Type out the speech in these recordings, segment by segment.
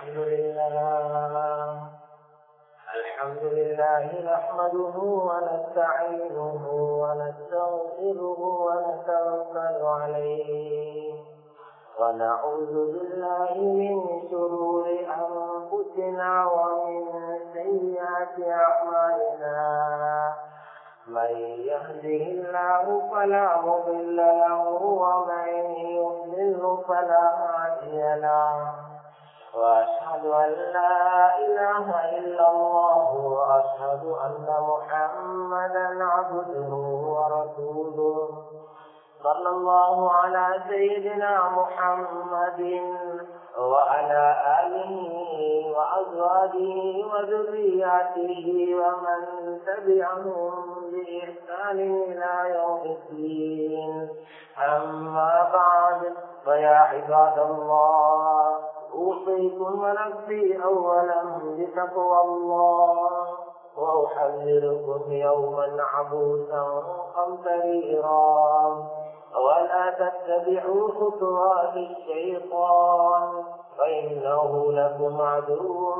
الحمد لله الحمد لله نحمده ونستعينه ونستغفره ونتوكل عليه ونعوذ بالله من شرور أنفسنا ومن سيئات أعمالنا من يهده الله فلا مضل له ومن يضلل فلا هادي له وأشهد أن لا إله إلا الله وأشهد أن محمدا عبده ورسوله صلى الله على سيدنا محمد وعلى آله وأزواجه وذرياته ومن تبعهم بإحسان إلى يوم الدين أما بعد فيا عباد الله أوصيكم ونفسي أولا بتقوى الله وأحذركم يوما عبوسا قمطريرا ولا تتبعوا خطوات الشيطان فإنه لكم عدو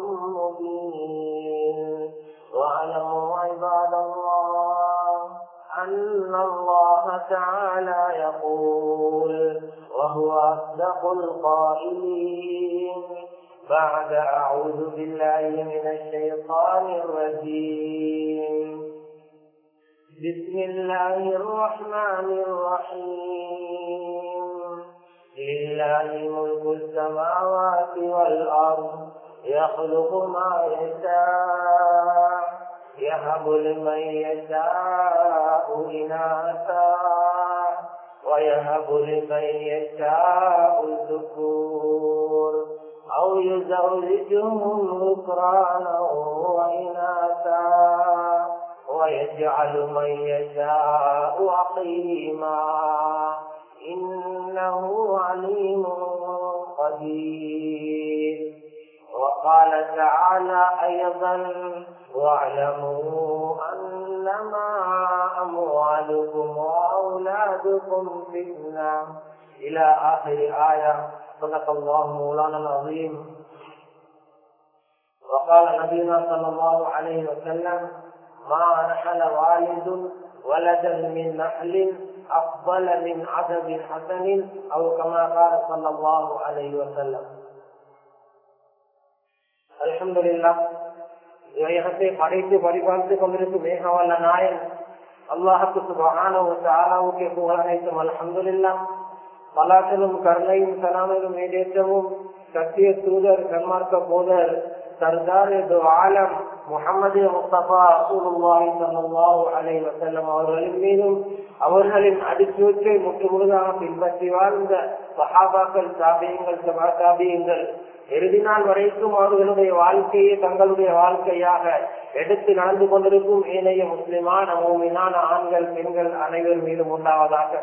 مبين واعلموا عباد الله أن الله تعالى يقول وهو أصدق القائلين بعد أعوذ بالله من الشيطان الرجيم بسم الله الرحمن الرحيم لله ملك السماوات والأرض يخلق ما يشاء يهب لمن يشاء إناثا ويهب لمن يشاء الذكور أو يزوجهم ذكرانا وإناثا ويجعل من يشاء عقيما إنه عليم قدير وقال تعالى أيضا واعلموا أنما أموالكم وأولادكم فتنة إلى آخر آية صدق الله مولانا العظيم وقال نبينا صلى الله عليه وسلم ما نحل والد ولدا من نحل أفضل من عدد حسن أو كما قال صلى الله عليه وسلم الحمد لله இவையகத்தை படைத்து பரிபாலித்துக் கொண்டிருக்கும் மேகவல்ல நாயன் அல்லாஹுக்கு சுபஹானஹு தஆலாவுக்கு புகழ் அனைத்தும் அல்ஹம்துலில்லாஹ் பலாக்களும் கருணையும் சலாமிலும் மேடேற்றவும் சத்திய தூதர் சன்மார்க்க போதர் சர்தார் ஆலம் முகமது முஸ்தபா ரசூலுல்லாஹி ஸல்லல்லாஹு அலைஹி வஸல்லம் அவர்களின் மீதும் அவர்களின் அடிச்சூற்றை முற்றுமுழுதாக பின்பற்றி வாழ்ந்த சஹாபாக்கள் தாபியங்கள் சபா தாபியங்கள் இறுதி நாள் வரைக்கும் அவர்களுடைய வாழ்க்கையை தங்களுடைய வாழ்க்கையாக எடுத்து நடந்து கொண்டிருக்கும் ஏனைய முஸ்லிமான மூமினான ஆண்கள் பெண்கள் அனைவர் மீதும் உண்டாவதாக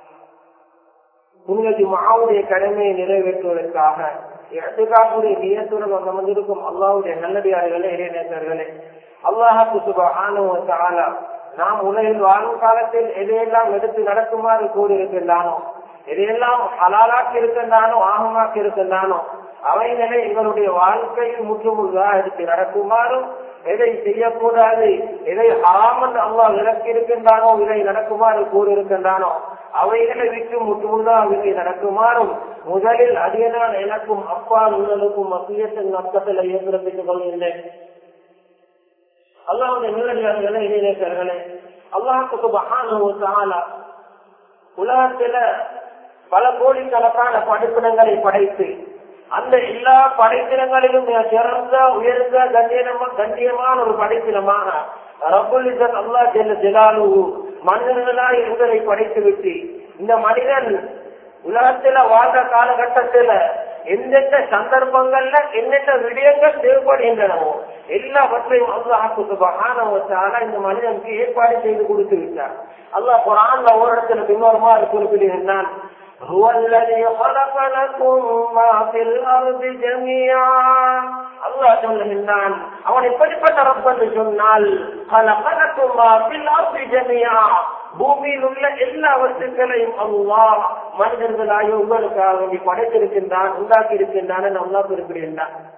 புனித மாவுடைய கடமையை நிறைவேற்றுவதற்காக இடத்துக்காப்புடைய நியத்துடன் அமர்ந்திருக்கும் அல்லாவுடைய நல்லடியார்களே இறைநேசர்களே அல்லாஹாக்கு சுபஹான நாம் உலகில் வாழும் காலத்தில் எதையெல்லாம் எடுத்து நடக்குமாறு கூறியிருக்கின்றானோ எதையெல்லாம் ஹலாலாக்கி இருக்கின்றானோ ஆகமாக்கி இருக்கின்றானோ அவைகளை எங்களுடைய வாழ்க்கையில் முற்றுமுழுதாக எடுத்து நடக்குமாறும் எதை செய்யக்கூடாது எதை ஹராமல் அல்லா விலக்கி இருக்கின்றானோ இதை நடக்குமாறு கூறியிருக்கின்றானோ அவைகளை விட்டு முற்றுமுழுதாக இதை நடக்குமாறும் முதலில் அடியனால் எனக்கும் அப்பா உங்களுக்கும் மத்தியத்தின் நஷ்டத்தில் ஏற்படுத்திக் கொள்கின்றேன் அல்லாவுடைய நிலடியார்களே இணையர்களே அல்லாஹுக்கு மகான உலகத்தில பல கோடிக்கணக்கான படிப்பினங்களை படைத்து அந்த எல்லா படைப்பினங்களிலும் சிறந்த உயர்ந்த கண்ணியமா கண்ணியமான ஒரு படைப்பினமாக ரபுலிசன் அல்லா ஜெல்ல ஜெலாலு மனிதர்களாக இருந்ததை படைத்து விட்டு இந்த மனிதன் உலகத்துல வாழ்ந்த காலகட்டத்துல எந்தெந்த சந்தர்ப்பங்கள்ல என்னென்ன விடயங்கள் தேவைப்படுகின்றனவோ எல்லாவற்றையும் அல்லாஹுக்கு சுபகான இந்த மனிதனுக்கு ஏற்பாடு செய்து கொடுத்து விட்டார் அல்லாஹ் குரான்ல ஒரு இடத்துல பின்வருமாறு குறிப்பிடுகின்றான் هو الذي خلق لكم ما في الأرض جميعا அல்லாஹ் சொல்லுகின்றான் அவன் எப்படிப்பட்ட ரப் என்று சொன்னால் خلقلكم ما في الأرض جميعا பூமியில் உள்ள எல்லா வஸ்துக்களையும் அல்லாஹ் மனிதர்களாக உங்களுக்காக வேண்டி படைத்திருக்கின்றான் உண்டாக்கி இருக்கின்றான் அல்லாஹ் குறிப்பிடுகின்றான்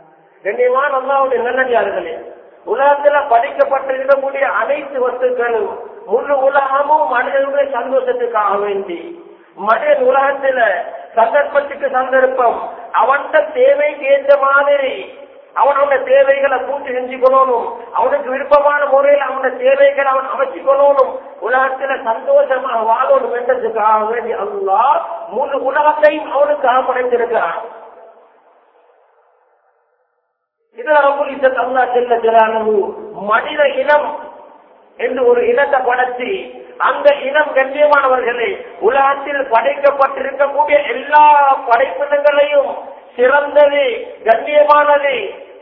கண்ணியமான அல்லாவுடைய நல்லடியார்களே உலகத்துல படிக்கப்பட்டிருக்கக்கூடிய அனைத்து வஸ்துக்களும் முழு உலகமும் மனிதனுடைய சந்தோஷத்துக்காக வேண்டி மனிதன் உலகத்துல சந்தர்ப்பத்துக்கு சந்தர்ப்பம் அவன் தேவைக்கு ஏற்ற மாதிரி அவனோட தேவைகளை பூர்த்தி செஞ்சுக்கணும் அவனுக்கு விருப்பமான முறையில் அவனோட தேவைகளை அவன் அமைச்சுக்கணும் உலகத்துல சந்தோஷமாக வாழணும் என்றதுக்காக வேண்டி அல்லா முழு உலகத்தையும் அவனுக்காக படைத்திருக்கிறான் இதுல ரொம்ப அல்லா செல்ல ஜலானு மனித இனம் என்று ஒரு இனத்தை படைத்து அந்த இனம் கண்ணியமானவர்களே உலகத்தில் படைக்கப்பட்டிருக்கக்கூடிய எல்லா படைப்பினங்களையும் சிறந்தது கண்ணியமானது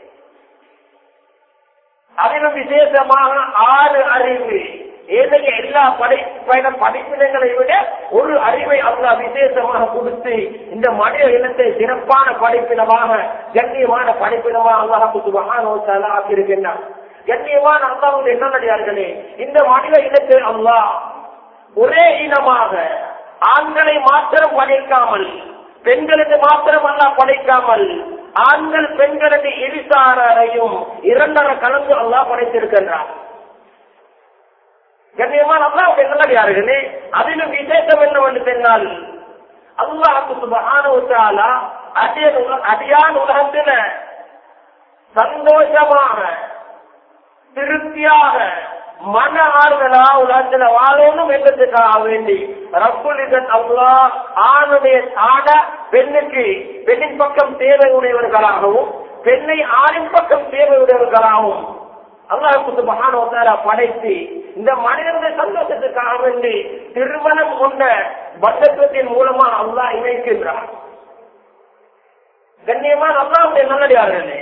அதிலும் விசேஷமாக ஆறு அறிவு ஏனைய எல்லா படை பயண படிப்பினங்களை விட ஒரு அறிவை அல்லா விசேஷமாக கொடுத்து இந்த மனித இனத்தை சிறப்பான படிப்பினமாக கண்ணியமான படிப்பினமாக அல்லாஹ் ஆக்கியிருக்கின்றான் கண்ணியமான அல்லாவுடைய என்னடியார்களே இந்த மனித இனத்தை அல்லாஹ் ஒரே இனமாக ஆண்களை மாத்திரம் படைக்காமல் பெண்களுக்கு மாத்திரம் அல்ல படைக்காமல் ஆண்கள் பெண்களுக்கு இருசாரையும் இரண்டரை கலந்து அல்லா படைத்திருக்கின்றார் கண்ணியமான அல்லாவுடைய நல்லடியார்களே அதிலும் விசேஷம் என்னவென்று சொன்னால் அல்லாஹுக்கு சுபகான அடியான் உலகத்தில சந்தோஷமாக திருப்தியாக மன ஆறுதலா உலகத்துல வாழணும் என்பதற்காக வேண்டி ரப்புலிதன் அல்லா ஆணுடைய ஆட பெண்ணுக்கு பெண்ணின் பக்கம் தேவை உடையவர்களாகவும் பெண்ணை ஆணின் பக்கம் தேவை உடையவர்களாகவும் அல்லாஹுக்கு மகானோத்தாரா படைத்து இந்த மனிதனுடைய சந்தோஷத்துக்காக வேண்டி திருமணம் கொண்ட பந்தத்துவத்தின் மூலமா அல்லாஹ் இணைக்கின்றார் கண்ணியமான அல்லாவுடைய நல்லடியார்களே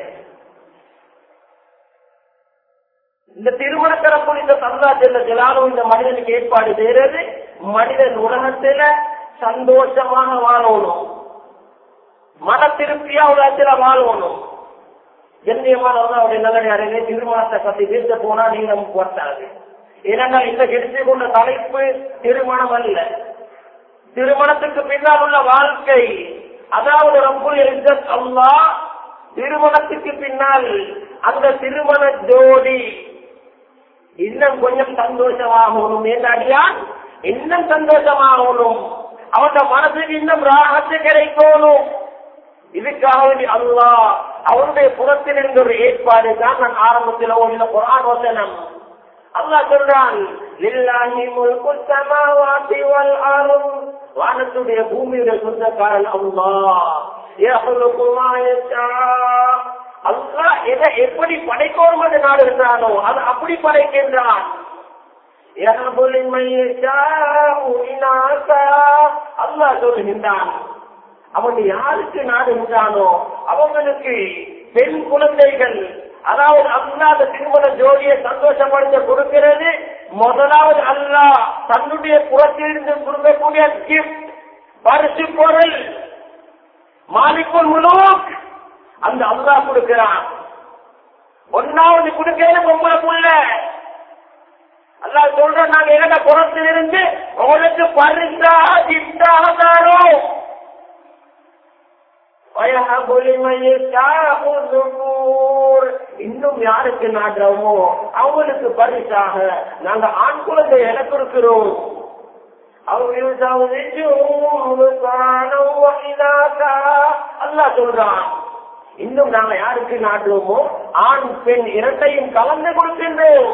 இந்த திருமணத்தரப்பு இந்த சந்தா செல்ல ஜலாலும் இந்த மனிதனுக்கு ஏற்பாடு செய்யறது மனிதன் உலகத்துல சந்தோஷமாக வாழணும் மன திருப்தியா உலகத்துல வாழணும் கண்ணியமானவர்கள் நல்லடியாரே திருமணத்தை பத்தி பேச போனா நீங்க நமக்கு வட்டாது ஏன்னா இந்த எடுத்து கொண்ட தலைப்பு திருமணம் அல்ல திருமணத்துக்கு பின்னால் உள்ள வாழ்க்கை அதாவது ரப்புல் அல்லா திருமணத்துக்கு பின்னால் அந்த திருமண ஜோடி இன்னும் கொஞ்சம் சந்தோஷமாகணும் ஏண்டாடியான் இன்னும் சந்தோஷமாகணும் அவன் மனசுக்கு இன்னும் ராகத்து கிடைக்கணும் இதுக்காக வேண்டி அல்லா அவருடைய புறத்தில் இருந்த ஒரு ஏற்பாடு தான் நான் ஆரம்பத்தில் ஓடின குரான் வசனம் அல்லாஹ் சொல்றான் லில்லாஹி முல்கு ஸமாவாதி வல் அர்த் வானத்துடைய பூமியுடைய சொந்தக்காரன் அல்லாஹ் யஹ்லுகு மா யஷா அல்லாஹ் எதை எப்படி படைக்கணும் என்று நாடுகிறானோ அது அப்படி படைக்கின்றான் அல்லாஹ் சொல்லுகின்றான் அவன் யாருக்கு நாடுகின்றானோ அவங்களுக்கு பெண் குழந்தைகள் அதாவது அல்லாத திருமண ஜோடியை சந்தோஷப்படுத்த கொடுக்கிறது முதலாவது அல்லாஹ் தன்னுடைய புறத்திலிருந்து கொடுக்கக்கூடிய கிஃப்ட் பரிசு பொருள் மாலிக்குள் முழு அந்த அல்லாஹ் கொடுக்கிறான் ஒன்னாவது கொடுக்கிறது பொம்பளை புள்ள அல்லாஹ் சொல்ற நாங்க எங்க புறத்திலிருந்து உங்களுக்கு பரிசா கிஃப்டாக தாரோம் இன்னும் யாருக்கு நாடுறோமோ அவங்களுக்கு பரிசாக நாங்க ஆண் குழந்தை எனக்கு இருக்கிறோம் அல்லா சொல்றான் இன்னும் நாங்க யாருக்கு நாடுறோமோ ஆண் பெண் இரட்டையும் கலந்து கொடுக்கின்றோம்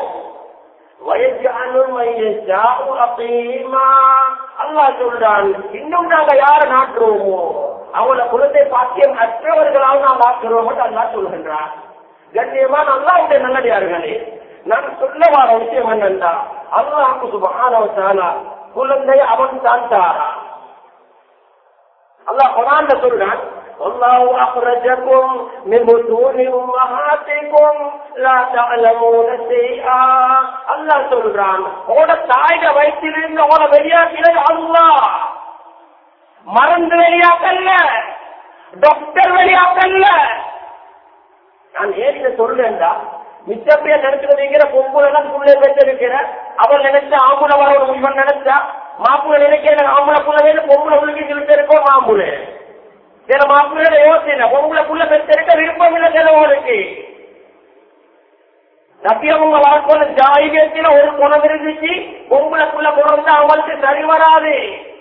அல்லா சொல்றான் இன்னும் நாங்க யார நாட்டுறோமோ அவளை குழந்தை பாக்கியம் அற்றவர்களால் நாம் ஆக்குறோம் அல்லா சொல்கின்றார் கண்ணியமா நல்லா உடைய நல்லடியார்களே நான் சொல்ல வர விஷயம் என்னண்டா அல்லாஹு சுபகான குழந்தை அவன் தான் தாரா அல்லாஹ் குரான்ல சொல்றான் والله أخرجكم من بطون أمهاتكم لا تعلمون شيئا الله சொல்றான் உங்களோட தாயிட வயிற்றிலிருந்து உங்களை வெளியாக்கினது அல்லாஹ் மருந்து வெளியாக்கல்ல டாக்டர் வெளியாக்கல்ல நான் ஏன் இதை சொல்றேன்டா மிச்சப்பைய நினைச்சுக்கிற பொம்புல எல்லாம் புள்ளை பெற்றிருக்கிற அவள் நினைச்சா ஆம்புல வரணும் இவன் நினைச்சா மாப்புல நினைக்கிற ஆம்புல புள்ள வேணும் பொம்புல உள்ளுக்கு இருக்கோம் மாம்புல சில மாப்பிள்ளையோட யோசனை உங்களுக்குள்ள பெற்றிருக்க விருப்பம் இல்லை சிலவங்களுக்கு நபியவங்க வாழ்க்கையில ஜாயிகத்துல ஒரு குணம் இருந்துச்சு உங்களுக்குள்ள குணம் தான் அவங்களுக்கு சரி வராது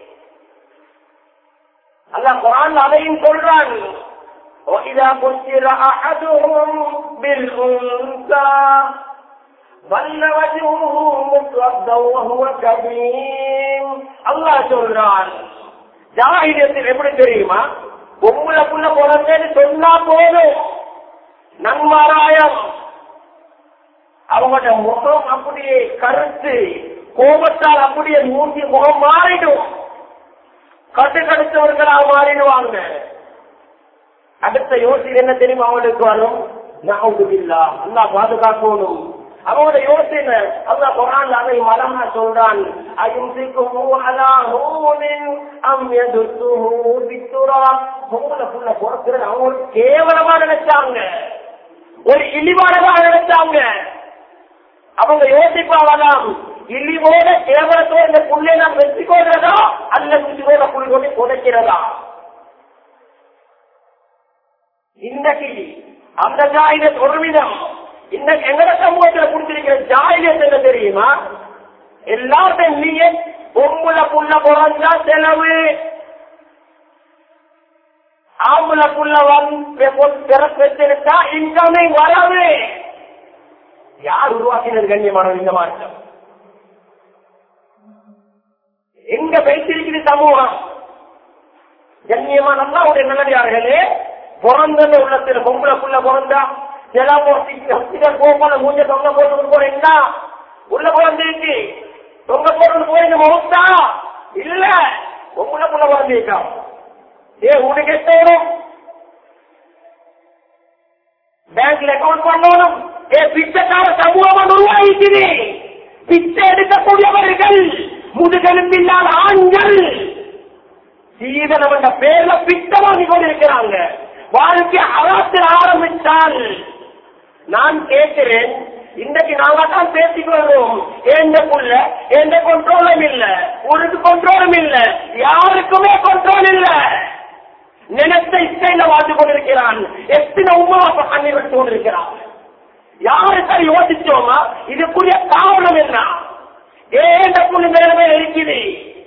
அல்ல குரான் அதையும் சொல்றான் وَإِذَا بُشِّرَ أَحَدُهُم بِالْأُنثَى ظل وجهه مسودا وهو كظيم அல்லாஹ் சொல்றான் ஜாஹிலியத்தில் எப்படி தெரியுமா உங்களுக்குள்ள குழந்தைன்னு சொன்னா போதும் நன்மாராயம் அவங்களோட முகம் அப்படியே கருத்து கோபத்தால் அப்படியே மூஞ்சி முகம் மாறிடும் கட்டு கடுத்தவர்களாக மாறிடுவாங்க அடுத்த யோசனை என்ன தெரியுமா அவங்களுக்கு வரும் நாவுதுல்லா அல்லா பாதுகாக்கணும் அவங்களோட யோசனை அல்லா குரான் அதை மலமா சொல்றான் அயுசிக்கும் அலா ஹூனின் அம் யதுத்துஹு பித்துரா உங்களுக்குள்ள பிறக்கிறது அவங்களுக்கு கேவலமா நினைச்சாங்க ஒரு இழிவானதா நினைச்சாங்க அவங்க யோசிப்பாவலாம் இழிவோட கேவலத்தோட இந்த புள்ளை நாம் வெற்றி கொள்றதா அல்ல இழிவோட புள்ளி கொண்டு புதைக்கிறதா இன்னைக்கு அந்த ஜாயில ஒரு விதம் இன்னைக்கு எங்கட சமூகத்துல குடிச்சிருக்கிற ஜாயிலியத் என்ன தெரியுமா எல்லாத்தையும் நீங்க பொம்புல புள்ள பிறந்தா செலவு ஆம்புல புள்ள வந்து பெற்றிருக்கா இன்கமே வரவு யார் உருவாக்கினது கண்ணியமான இந்த மாற்றம் எங்க வைத்திருக்கிறது சமூகம் கண்ணியமான அல்லாவுடைய நல்லடியார்களே பிறந்த உள்ளத்துல பொம்பளை புள்ள பிறந்தா சில போல மூஞ்ச தொங்க போட்டு போற என்ன உள்ள பிறந்திருக்கு தொங்க போட்டு போய் முகத்தா இல்ல பொம்பளை புள்ள பிறந்திருக்கா ஏ உனக்கு எத்தோடும் பேங்க்ல அக்கௌண்ட் பண்ணணும் ஏ பிச்சைக்கார சமூகம் உருவாகிக்குது பிச்சை எடுக்கக்கூடியவர்கள் முதுகெலும்பில்லாத ஆண்கள் சீதனம் என்ற பேர்ல பிச்சை வாங்கி கொண்டிருக்கிறாங்க வாழ்க்கை அறத்தில் ஆரம்பித்தால் நான் கேட்கிறேன் இன்றைக்கு நாங்க தான் பேசிக் கொள்வோம் எந்த புள்ள எந்த கண்ட்ரோலும் இல்ல உனக்கு கண்ட்ரோலும் இல்ல யாருக்குமே கண்ட்ரோல் இல்ல நினைத்த இசையில வாழ்ந்து கொண்டிருக்கிறான் எத்தனை உமா கண்ணீர் விட்டு கொண்டிருக்கிறான் யாருக்கு யோசிச்சோமா இதுக்குரிய காரணம் என்ன ஏன் புள்ளி நிலைமை இருக்குது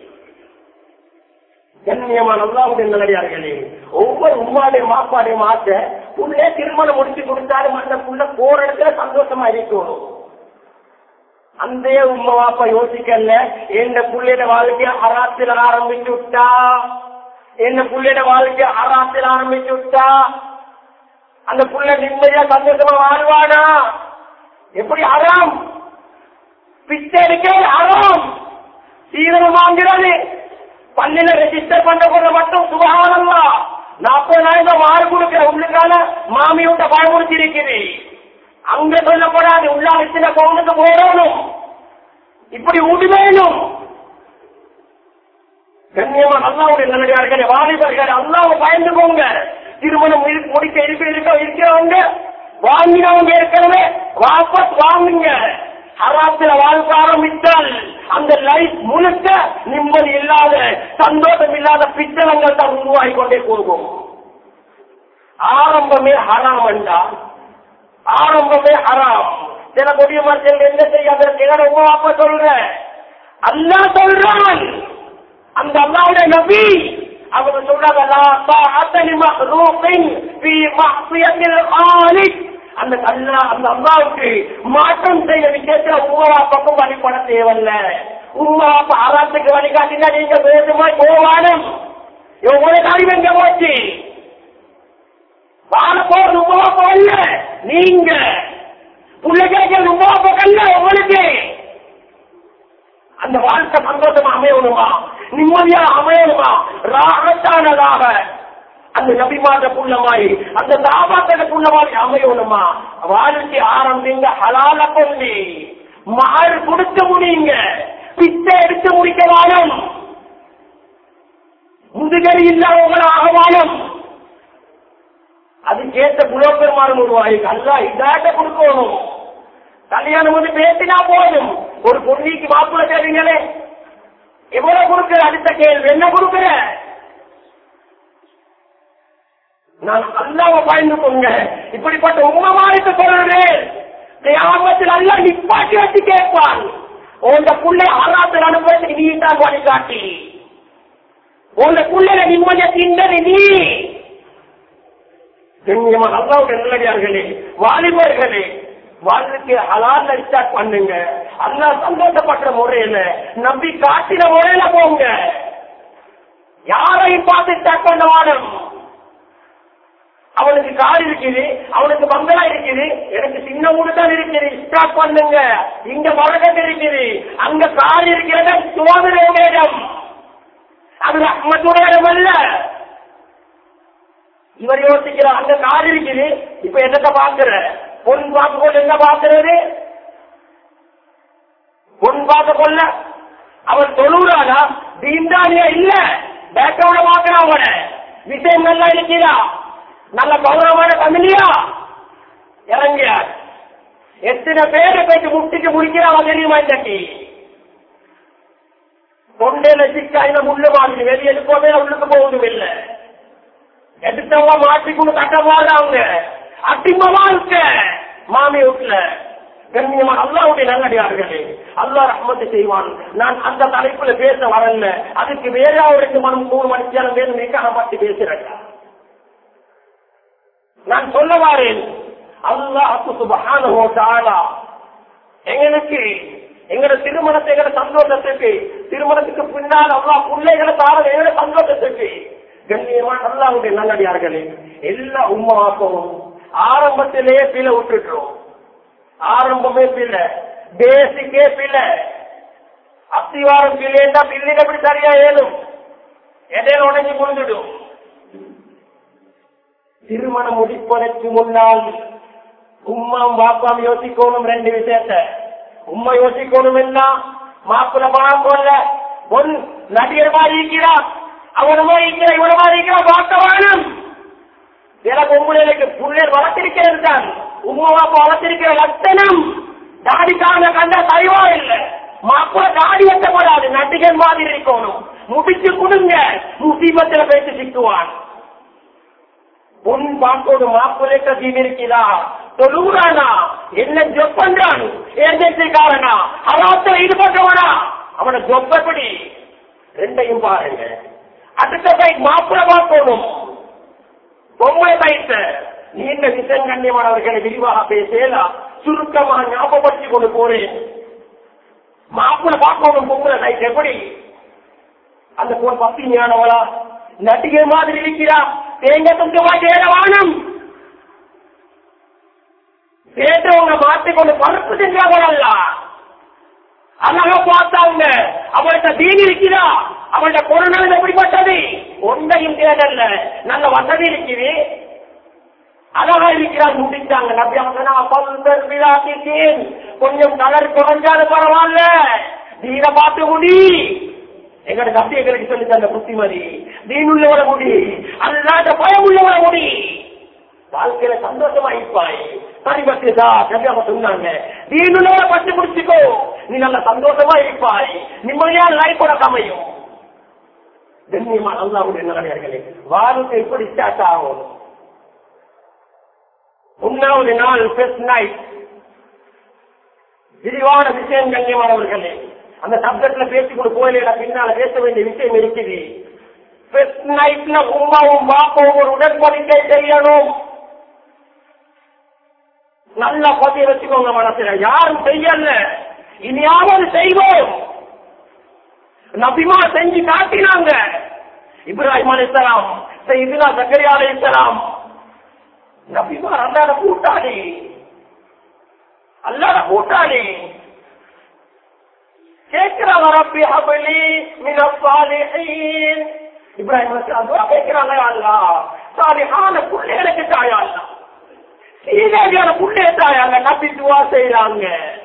கண்ணியமான அல்லாவுடைய நல்லடியார்களே ஒவ்வொரு உம்மாடைய மாப்பாடைய மாத்த உள்ளே திருமணம் முடிச்சு கொடுத்தாலும் அந்த புள்ள போற இடத்துல சந்தோஷமா இருக்கணும் அந்த உம்மா வாப்பா யோசிக்கல எந்த புள்ளையோட வாழ்க்கைய அராத்தில் ஆரம்பிச்சு விட்டா என்ன புள்ளையோட வாழ்க்கைய அராத்தில் ஆரம்பிச்சு விட்டா அந்த புள்ள நிம்மதியா சந்தோஷமா வாழ்வானா எப்படி அறாம் பிச்சை எடுக்கிறது அறாம் சீதனம் வாங்கிறது பள்ளியில ரெஜிஸ்டர் பண்ண போது மட்டும் சுகாதாரம்லா நாற்பதாயிரம் மாறு கொடுக்கிற உள்ளுக்கால மாமியோட பயமுறுத்திருக்குது அங்க சொல்லப்படாது உள்ள சில பவுனுக்கு போடணும் இப்படி உடுவேணும் கண்ணியமா அல்லாவுடைய நல்லடியார்களே வாலிபர்கள் அல்லாவை பயந்து போங்க திருமணம் இரு- முடிக்க இருக்க இருக்க இருக்கிறவங்க வாங்கினவங்க ஏற்கனவே வாபஸ் வாங்குங்க ஹராத்துல வாழ்க்கை ஆரம்பித்தால் அந்த லைஃப் முழுக்க நிம்மதி இல்லாத சந்தோஷம் இல்லாத பித்தளங்கள் தான் உருவாகி கொண்டே போகும் ஆரம்பமே ஹராம் என்றா ஆரம்பமே ஹராம் சில கொடிய மக்கள் என்ன செய்யாத எங்கட உங்க அப்பா சொல்ற அல்லா சொல்றான் அந்த அல்லாவுடைய நபி அவங்க சொல்றாங்க லா தாஅத்தலி மக்லூகின் ஃபீ மஅசியத்தில் காலிக் அந்த அல்லா அந்த அல்லாவுக்கு மாற்றம் செய்த விஷயத்துல உங்க வாப்பாக்கும் வழிபட தேவையில்ல உங்க வாப்பா ஆராத்துக்கு வழிகாட்டினா நீங்க வேண்டுமா போவானும் உங்களுடைய காரியம் எங்க போச்சு வாழ போறது உங்க வாப்பா இல்ல நீங்க பிள்ளைகள் உங்க வாப்பா கல்ல உங்களுக்கு அந்த வாழ்க்கை சந்தோஷமா அமையணுமா நிம்மதியா அமையணுமா ராகத்தானதாக அந்த நபிமாத புள்ளமாய் அந்த தாபாத்தக புள்ளமாய் அமையணுமா வாழ்க்கை ஆரம்பிங்க ஹலால கொண்டு மாறு கொடுக்க முடியுங்க பிச்சை எடுத்து முடிக்க வாழும் முதுகரி இல்லாதவங்களாக வாழும் அதுக்கேற்ற புலோபெருமானம் உருவாகி அல்லா இதாட்ட கொடுக்கணும் கல்யாணம் வந்து பேசினா போதும் ஒரு பொன்னிக்கு மாப்பிள்ள தேடிங்களே எவ்வளவு கொடுக்கிற அடுத்த கேள்வி என்ன கொடுக்கிற நான் அல்லாவை பயந்து கொங்க இப்படிப்பட்ட உமமாரித்து சொல்றேன் கியாமத்தில் அல்ல நிப்பாட்டி வச்சு கேட்பான் உங்க புள்ளை ஆராத்தில் அனுப்புறதுக்கு நீ தான் வழிகாட்டி உங்க புள்ளைல நிம்மதியை திண்டது நீ கண்ணியமான அல்லாவுடைய நல்லடியார்களே வாலிபர்களே வாழ்க்கை ஹலால ஸ்டார்ட் பண்ணுங்க அல்லா சந்தோஷப்பட்ட முறையில நம்பி காட்டின முறையில போங்க யாரையும் பார்த்து ஸ்டார்ட் பண்ண வாடும் அவனுக்கு கார் இருக்குது அவனுக்கு பங்களா இருக்குது எனக்கு சின்ன ஊடு தான் இருக்குது ஸ்டார்ட் பண்ணுங்க இங்க மரகட்டு இருக்குது அங்க கார் இருக்கிறத சோதனை இடம் அது ரஹ்மத்துடைய இடம் அல்ல இவர் யோசிக்கிறார் அங்க கார் இருக்குது இப்ப என்னத்த பாக்குற பொன் பார்க்க கொள்ள என்ன பாக்குறது பொன் பார்க்க கொள்ள அவன் தொழுறானா தீண்டானியா இல்ல பேக்ரவுண்ட பாக்குறான் அவன விஷயம் நல்லா இருக்கிறா நல்ல கௌரவமான தமிழியா இறங்கியார் எத்தனை பேரை போயிட்டு முட்டிக்கு முடிக்கிறான் தெரியுமா இன்றைக்கு தொண்டையில சிக்காயின முள்ளு மாதிரி வெளியே எடுக்கவே உள்ளுக்கு போவதும் இல்லை எடுத்தவங்க மாட்டிக்கொண்டு கட்ட போறாங்க அட்டிம வாழ்க்கை மாமி வீட்டுல கண்ணியமா அல்லாவுடைய நல்லடியார்களே அல்லா ரஹ்மத்து செய்வான் நான் அந்த தலைப்புல பேச வரல அதுக்கு வேற ஒரு மனம் மூணு மணிக்கு நேரம் வேணும் நிக்காக பார்த்து பேசுறேன் நான் சொல்ல வாரேன் அல்லாஹு சுபஹானஹு தஆலா எங்களுக்கு எங்களோட திருமணத்தை எங்களோட சந்தோஷத்துக்கு திருமணத்துக்கு பின்னால் அல்லாஹ் பிள்ளைகளை தார எங்களோட சந்தோஷத்துக்கு கண்ணியமான அல்லாவுடைய நல்லடியார்களே எல்லா உமாக்கவும் ஆரம்பத்திலேயே பிழை விட்டுட்டோம் ஆரம்பமே பிழை பேசிக்கே பிழை அத்திவாரம் பிள்ளைன்னா பிள்ளைங்க எப்படி சரியா ஏழும் இடையில உடஞ்சி முடிஞ்சிடும் திருமணம் முடிப்பதற்கு முன்னால் உம்மாம் பாப்பாம் யோசிக்கணும் ரெண்டு விஷயத்த உம்மா யோசிக்கணும் என்ன மாப்பிள்ள பணம் போல பொன் நடிகர் மாதிரி இருக்கிறா அவன மாதிரி இருக்கிற இவன மாதிரி இருக்கிறா பார்க்க வேணும் சில பொம்பளைகளுக்கு புள்ளர் வளர்த்திருக்கிறது தான் உம்மா பாப்பா வளர்த்திருக்கிற லட்சணம் தாடிக்கான கண்டா தயவா இல்லை மாப்பிள்ள தாடி வெட்டப்படாது நடிகர் மாதிரி இருக்கணும் முடிச்சு கொடுங்க முசீபத்துல பேசி சிக்குவான் பொன் பாட்டோடு மாப்பிள்ளை கசிவு இருக்கிறா தொழுகிறானா என்ன ஜொப் பண்றான் ஏஜென்சிக்காரனா அலாத்துல ஈடுபட்டவனா அவன ஜொப் எப்படி ரெண்டையும் பாருங்க அடுத்த சைட் மாப்பிள்ள பார்க்கணும் பொம்பளை சைட்ட நீண்ட விஷயம் கண்ணியமானவர்களை விரிவாக பேசலாம் சுருக்கமாக ஞாபகப்படுத்திக் கொண்டு போறேன் மாப்பிள்ள பார்க்கணும் பொம்பளை சைட் எப்படி அந்த போன் பத்தினியானவளா நடிகை மாதிரி இருக்கிறா தேங்க துங்கமா சேர வானம் கேட்டவங்க மாற்றிக்கொண்டு பருப்பு செஞ்சாங்களா அழகா பார்த்தாங்க அவள்கிட்ட தீனி இருக்கிறா அவள்கிட்ட கொரோனா எப்படிப்பட்டது ஒன்றையும் தேடல்ல நல்ல வசதி இருக்குது அழகா இருக்கிறார் முடிச்சாங்க நபி அவசனா பல்வர் விழாக்கிட்டேன் கொஞ்சம் கலர் குறைஞ்சாலும் பரவாயில்ல தீன பார்த்து முடி எங்களோட நபி எங்களுக்கு சொல்லி தந்த புத்திமதி தீன் உள்ளவர முடி அல்லாத பயம் உள்ளவர முடி வாழ்க்கையில சந்தோஷமா இருப்பாய் சரி பத்துதா நபியாக சொன்னாங்க தீன் உள்ளவர பட்டு முடிச்சுக்கோ நீ நல்ல சந்தோஷமா இருப்பாய் நிம்மதியான லைஃபோட அமையும் கண்ணியமா அல்லாவுடைய நல்லவர்களே வாழ்க்கை எப்படி ஸ்டார்ட் ஆகும் ஒன்னாவது நாள் ஃபர்ஸ்ட் நைட் விரிவான விஷயம் கண்ணியமானவர்களே அந்த சப்ஜெக்ட்ல பேசிக்கொண்டு போயில பின்னால பேச வேண்டிய விஷயம் இருக்குது ஃபர்ஸ்ட் நைட்ல உமாவும் பாப்பாவும் ஒரு உடன்படிக்கை செய்யணும் நல்லா பதிய வச்சுக்கோங்க மனசுல யாரும் செய்யல இனியாவது செய்வோம் நபிமா செஞ்சு காட்டினாங்க இப்ராஹிம் அலிசலாம் செய்தினா சக்கரியா அலிசலாம் நபிமா அல்லாத கூட்டாளி அல்லாத கூட்டாளி கேட்கிறாங்க ரப்பி ஹபலி மின சாலிஹீன் இப்ராஹிம் அலிஸ்லாம் துஆ கேட்கிறாங்க யா அல்லாஹ் சாலிஹான புள்ளைகளுக்கு தாயா அல்லாஹ் சீதேவியான புள்ளைய தாயாங்க நபி துவா செய்யறாங்க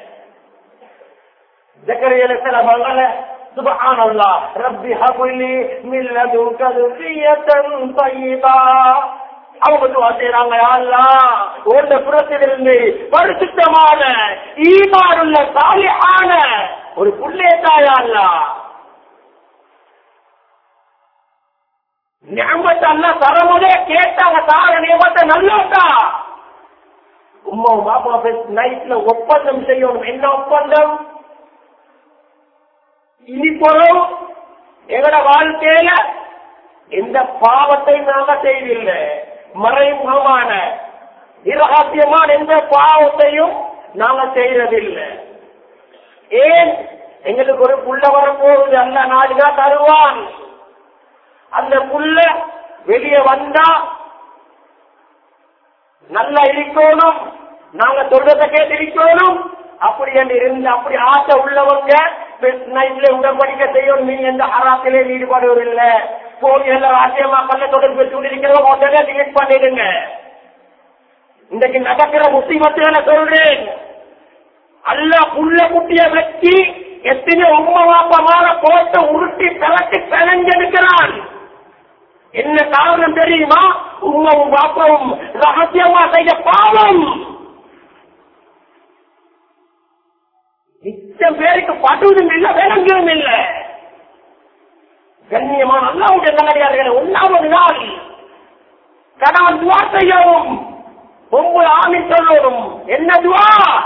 ஜக்கரியா அலிஸ்லாம் அவங்கள سبحان الله رب هب لي من لدنك ذرية طيبة அவங்க துவா செய்யறாங்க அல்லா உன்ன புறத்திலிருந்து பரிசுத்தமான ஈமானுள்ள சாலியான ஒரு புள்ளே தாயா அல்லா ஞாபகத்தை அல்ல தரமுதே கேட்டாங்க தார நியமத்தை நல்லோட்டா உம்மா பாப்பா நைட்ல ஒப்பந்தம் செய்யணும் என்ன ஒப்பந்தம் இனி போறோம் எங்கட வாழ்க்கையில எந்த பாவத்தையும் நாங்க செய்தில்லை மறைமுகமான இரகசியமான எந்த பாவத்தையும் நாங்க செய்யறதில்லை ஏன் எங்களுக்கு ஒரு புள்ள வரப்போகுது அல்ல நாடுகா தருவான் அந்த புள்ள வெளியே வந்தா நல்லா இருக்கணும் நாங்க சொல்றத கேட்டு இருக்கணும் அப்படி என்று இருந்து அப்படி ஆசை உள்ளவங்க நைட்ல உடன்படிக்கை செய்யணும் நீ எந்த ஆராத்திலே ஈடுபாடு இல்ல போலி எல்லாம் ராசியமா கல்ல தொடர்பு வச்சு கொண்டிருக்கிறவங்க உடனே டிலீட் பண்ணிடுங்க இன்றைக்கு நடக்கிற முஸ்லிமத்துகளை சொல்றேன் அல்ல புள்ள குட்டிய வச்சு எத்தனை உண்மை வாப்பமான போட்டு உருட்டி பிளட்டி பிணைஞ்செடுக்கிறான் என்ன காரணம் தெரியுமா உண்மையும் பாப்பவும் ரகசியமா செய்ய பாவம் மிச்சம் பேருக்கு படுவதும் இல்லை விளங்குவதும் இல்லை கண்ணியமான அல்லாவுடைய நல்லடியார்கள் ஒன்னாவது நாள் கணவன் துவா செய்யவும் ஒன்பது ஆமின் சொல்லணும் என்ன துவா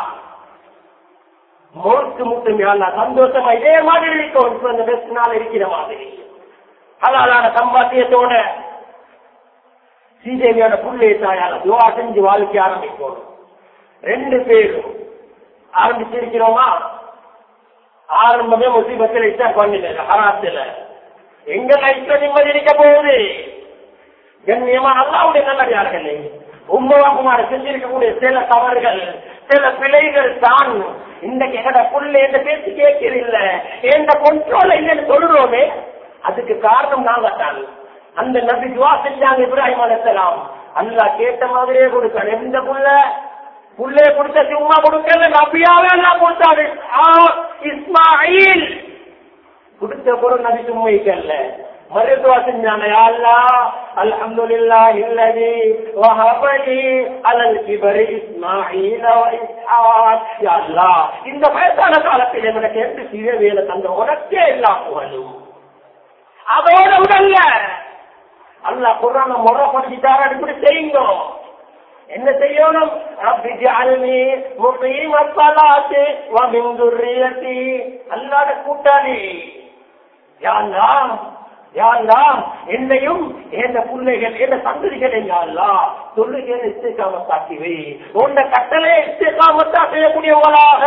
மோட்டு முட்டும் அல்ல சந்தோஷமா இதே மாதிரி இருக்கும் இப்ப இந்த பெஸ்ட் நாள் இருக்கிற மாதிரி ஹலாலான சம்பாத்தியத்தோட ஸ்ரீதேவியோட புள்ளை தாயால துவா செஞ்சு வாழ்க்கை ஆரம்பிக்கணும் ரெண்டு பேரும் ஆரம்பிச்சிருக்கிறோமா ஆரம்பமே முசீபத்தில் இஷ்டா பண்ணில ஹராத்துல எங்க லைஃப்ல நிம்மதி இருக்க போகுது கண்ணியமா அல்லாவுடைய நல்லடியார்களே உம்மவாக்குமார செஞ்சிருக்கக்கூடிய சில தவறுகள் சில பிழைகள் தான் இன்றைக்கு எங்கட புள்ள எந்த பேச்சு கேட்கிறதில்ல எந்த கொண்டோல இல்லைன்னு சொல்றோமே அதுக்கு காரணம் நாங்க தான் அந்த நபி துவா செஞ்சாங்க இப்ராஹிம் அலைஹிஸ்ஸலாம் அல்லாஹ் கேட்ட மாதிரியே கொடுத்தாரு எந்த புள்ள புள்ளே கொடுத்த சும்மா கொடுக்கல நபியாவே நான் கொடுத்தாரு ஆ, இஸ்மாயில் கொடுத்த பொருள் நபி சும்மா வைக்கல மருத்துவா செஞ்சாங்க யா அல்லாஹ் அல்ஹம்துலில்லாஹி அல்லதி வஹபலி அலல் கிபரி இஸ்மாயில் வ இஸ்ஹாக் யா அல்லாஹ் இந்த வயசான காலத்தில் எனக்கு எந்த சிறிய வேலை தந்த உனக்கே எல்லாம் புகழும் அதோட உடல்ல அல்லாஹ் குர்ஆன முறைப்படுத்திட்டாரு இப்படி செய்யுங்க என்ன செய்யணும் ரப்பி ஜஅல்னி முகீம ஸலாத்தி வ மின் துர்ரியத்தி அல்லாஹ்ட கூட்டாளி யா அல்லாஹ் யா அல்லாஹ் என்னையும் என் பிள்ளைகள் என் சந்ததிகளை யா அல்லாஹ் தொழுகையை இஸ்திகாமத்தாக்கி வை உன்னை கட்டளை இஸ்திகாமத்தா செய்யக்கூடியவங்களாக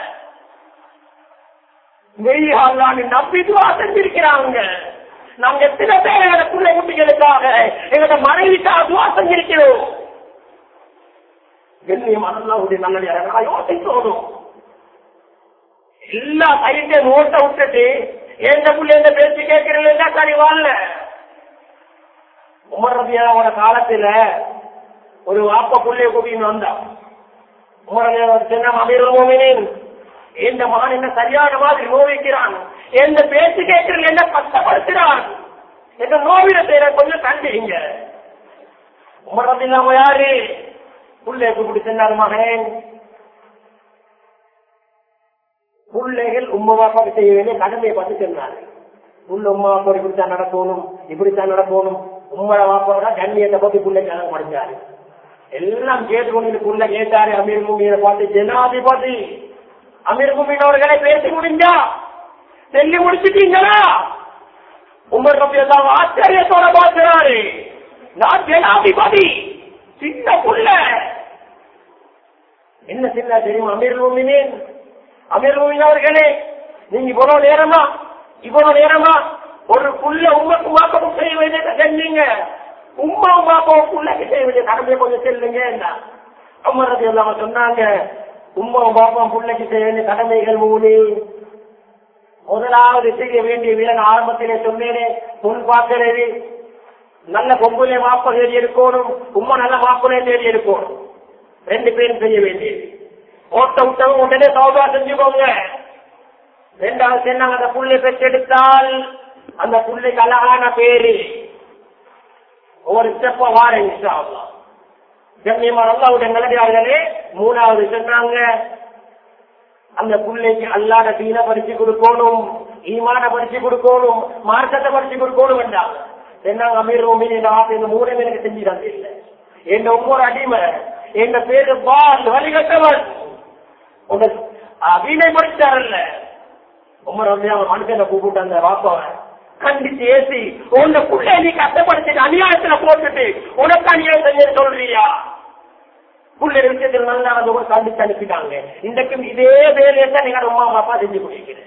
வெய்யான்னு நம்பி துவா செஞ்சிருக்கிறாங்க நாங்க எத்தனை பேர் எங்க பிள்ளை குட்டிகளுக்காக எங்களோட மனைவிக்காக துவா செஞ்சிருக்கிறோம் கண்ணியம் அல்லாவுடைய நல்ல யோசிக்கணும் எல்லா சைட்டையும் ஓட்ட விட்டுட்டு எந்த புள்ள எந்த பேச்சு கேட்கிறீங்க சரி வாழல உமர் ரபியாவோட காலத்துல ஒரு வாப்ப புள்ளைய கூட்டின்னு வந்தான் உமர் ரபியாவோட சின்ன அமீர் இந்த மகன் என்ன சரியான மாதிரி நோவிக்கிறான் எந்த பேச்சு கேட்கிறீங்க என்ன கஷ்டப்படுத்துறான் எந்த நோவில செய்யற கொஞ்சம் கண்டிங்க உமர் ரபியாவ யாரு புள்ளைய கூப்பிட்டு சொன்னார் மகன் பிள்ளைகள் உம்மா பாப்பாக்கு செய்ய வேண்டிய கடமையை பார்த்து சொன்னாரு உள்ள உம்மா அப்பா இப்படித்தான் நடக்கணும் இப்படித்தான் நடக்கணும் உம்மட வாப்பாவோட கண்ணியத்தை பத்தி பிள்ளைக்கு அழகு படிச்சாரு எல்லாம் கேட்டுக்கொண்டு புள்ள கேட்டாரு அமீர் முமியை பார்த்து ஜனாதிபதி அமீர் முமினவர்களை பேசி முடிஞ்சா சொல்லி முடிச்சிட்டீங்களா உமர் ரபி எல்லாம் ஆச்சரியத்தோட பார்க்கிறாரு நான் ஜனாதிபதி சின்ன புள்ள என்ன சின்ன தெரியும் அமீர் முமினேன் அமீர் முமின் அவர்களே நீங்க இவ்வளவு நேரமா இவ்வளவு நேரமா ஒரு புள்ள உமக்கு மாக்கவும் செய்ய வேண்டிய செஞ்சீங்க உமா மாப்பாவும் புள்ளைக்கு செய்ய வேண்டிய கடமையை கொஞ்சம் செல்லுங்க என்ன அமரது எல்லாம் சொன்னாங்க உமா பாப்பா பிள்ளைக்கு செய்ய வேண்டிய கடமைகள் மூணு முதலாவது செய்ய வேண்டிய வீரன் ஆரம்பத்திலே சொன்னேனே முன் பார்க்கிறது நல்ல பொம்புலே மாப்ப தேடி இருக்கணும் உம்மா நல்ல மாப்பிளே தேடி இருக்கணும் ரெண்டு பேரும் செய்ய வேண்டியது ஓட்ட விட்டவங்க உடனே சௌதா செஞ்சுக்கோங்க ரெண்டாவது சொன்னாங்க அந்த புள்ளை பெற்றெடுத்தால் அந்த புள்ளைக்கு அழகான பேரு ஒவ்வொரு ஸ்டெப்பா வாரேன் கண்ணியமான அல்லாவுடைய நல்லடியார்களே மூணாவது சொன்னாங்க அந்த பிள்ளைக்கு அல்லாத தீன படிச்சு கொடுக்கணும் ஈமான படிச்சு கொடுக்கணும் மார்க்கத்தை படிச்சு கொடுக்கணும் என்றாங்க என்ன அமீர் ரூமின் இந்த வார்த்தை இந்த மூணு எனக்கு செஞ்சுதான் இல்ல என் ஒவ்வொரு அடிமை என் பேரு பால் வழிகட்டவன் உன்னை வீணை படிச்சாரல்ல உமர் வந்து அவன் மனுஷனை கூப்பிட்டாங்க வாப்பவன் கண்டிச்சு ஏசி உன்னை புள்ள நீ கஷ்டப்படுத்திட்டு அநியாயத்துல போட்டுட்டு உனக்கு அநியாயம் செஞ்சு சொல்றியா புள்ள விஷயத்தில் நல்லா வந்து கூட கண்டிச்சு அனுப்பிட்டாங்க இன்றைக்கும் இதே வேலையை தான் நீங்க அம்மா அப்பா செஞ்சு கொடுக்கிறேன்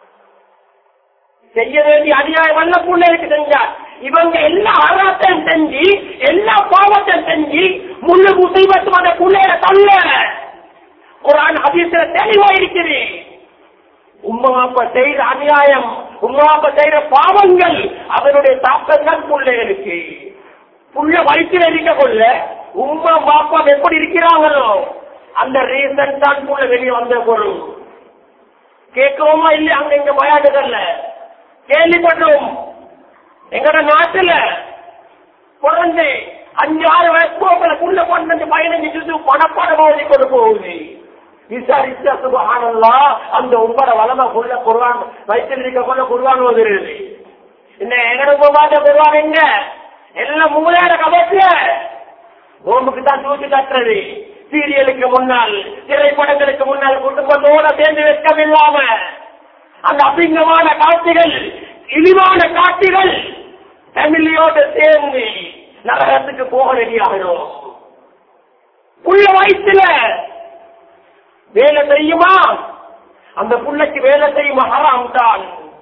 செய்ய வேண்டிய அநியாயம் வல்ல பிள்ளைகளுக்கு செஞ்சார் இவங்க எல்லா அறாத்தையும் செஞ்சு எல்லா பாவத்தையும் செஞ்சு முள்ளு முசைபத்து அந்த பிள்ளைகளை தள்ள குரான் ஹதீஸ்ல தெளிவா இருக்குது உம்மா அப்பா செய்த அநியாயம் உம்மா அப்பா செய்த பாவங்கள் அவருடைய தாக்கம் தான் பிள்ளைகளுக்கு புள்ள வயிற்றில் இருக்க கொள்ள உம்மா பாப்பா எப்படி இருக்கிறாங்களோ அந்த ரீசன் தான் புள்ள வெளியே வந்த பொருள் கேட்கவுமா இல்லையா அங்க இங்க பயாடுகள்ல கேள்விப்பட்டோம் எங்கட நாட்டுல குழந்தை அஞ்சு ஆறு வயசு போக்கல புள்ள பன்னெண்டு பதினஞ்சு ஜூசு பணப்படம் ஓதி கொண்டு போகுது விசாரிச்சா சுபஹானல்லா அந்த உங்களோட வளம புள்ள குர்வான் வயிற்றில் இருக்க கொள்ள குர்வான் ஓதுறது இந்த எங்கட உமாட்ட குர்வான் எங்க எல்லாம் மூலையான கபத்துல ஓம்புக்கு தான் தூக்கி தட்டுறது சீரியலுக்கு முன்னால் திரைப்படங்களுக்கு முன்னால் குடும்பத்தோட சேர்ந்து வெட்கமில்லாம அந்த அசிங்கமான காட்சிகள் இழிவான காட்சிகள் ஃபேமிலியோட சேர்ந்து நரகத்துக்கு போக ரெடியாகிறோம் உள்ள வயசுல வேலை செய்யுமா அந்த புள்ளைக்கு வேலை செய்யும் ஹராம் தான்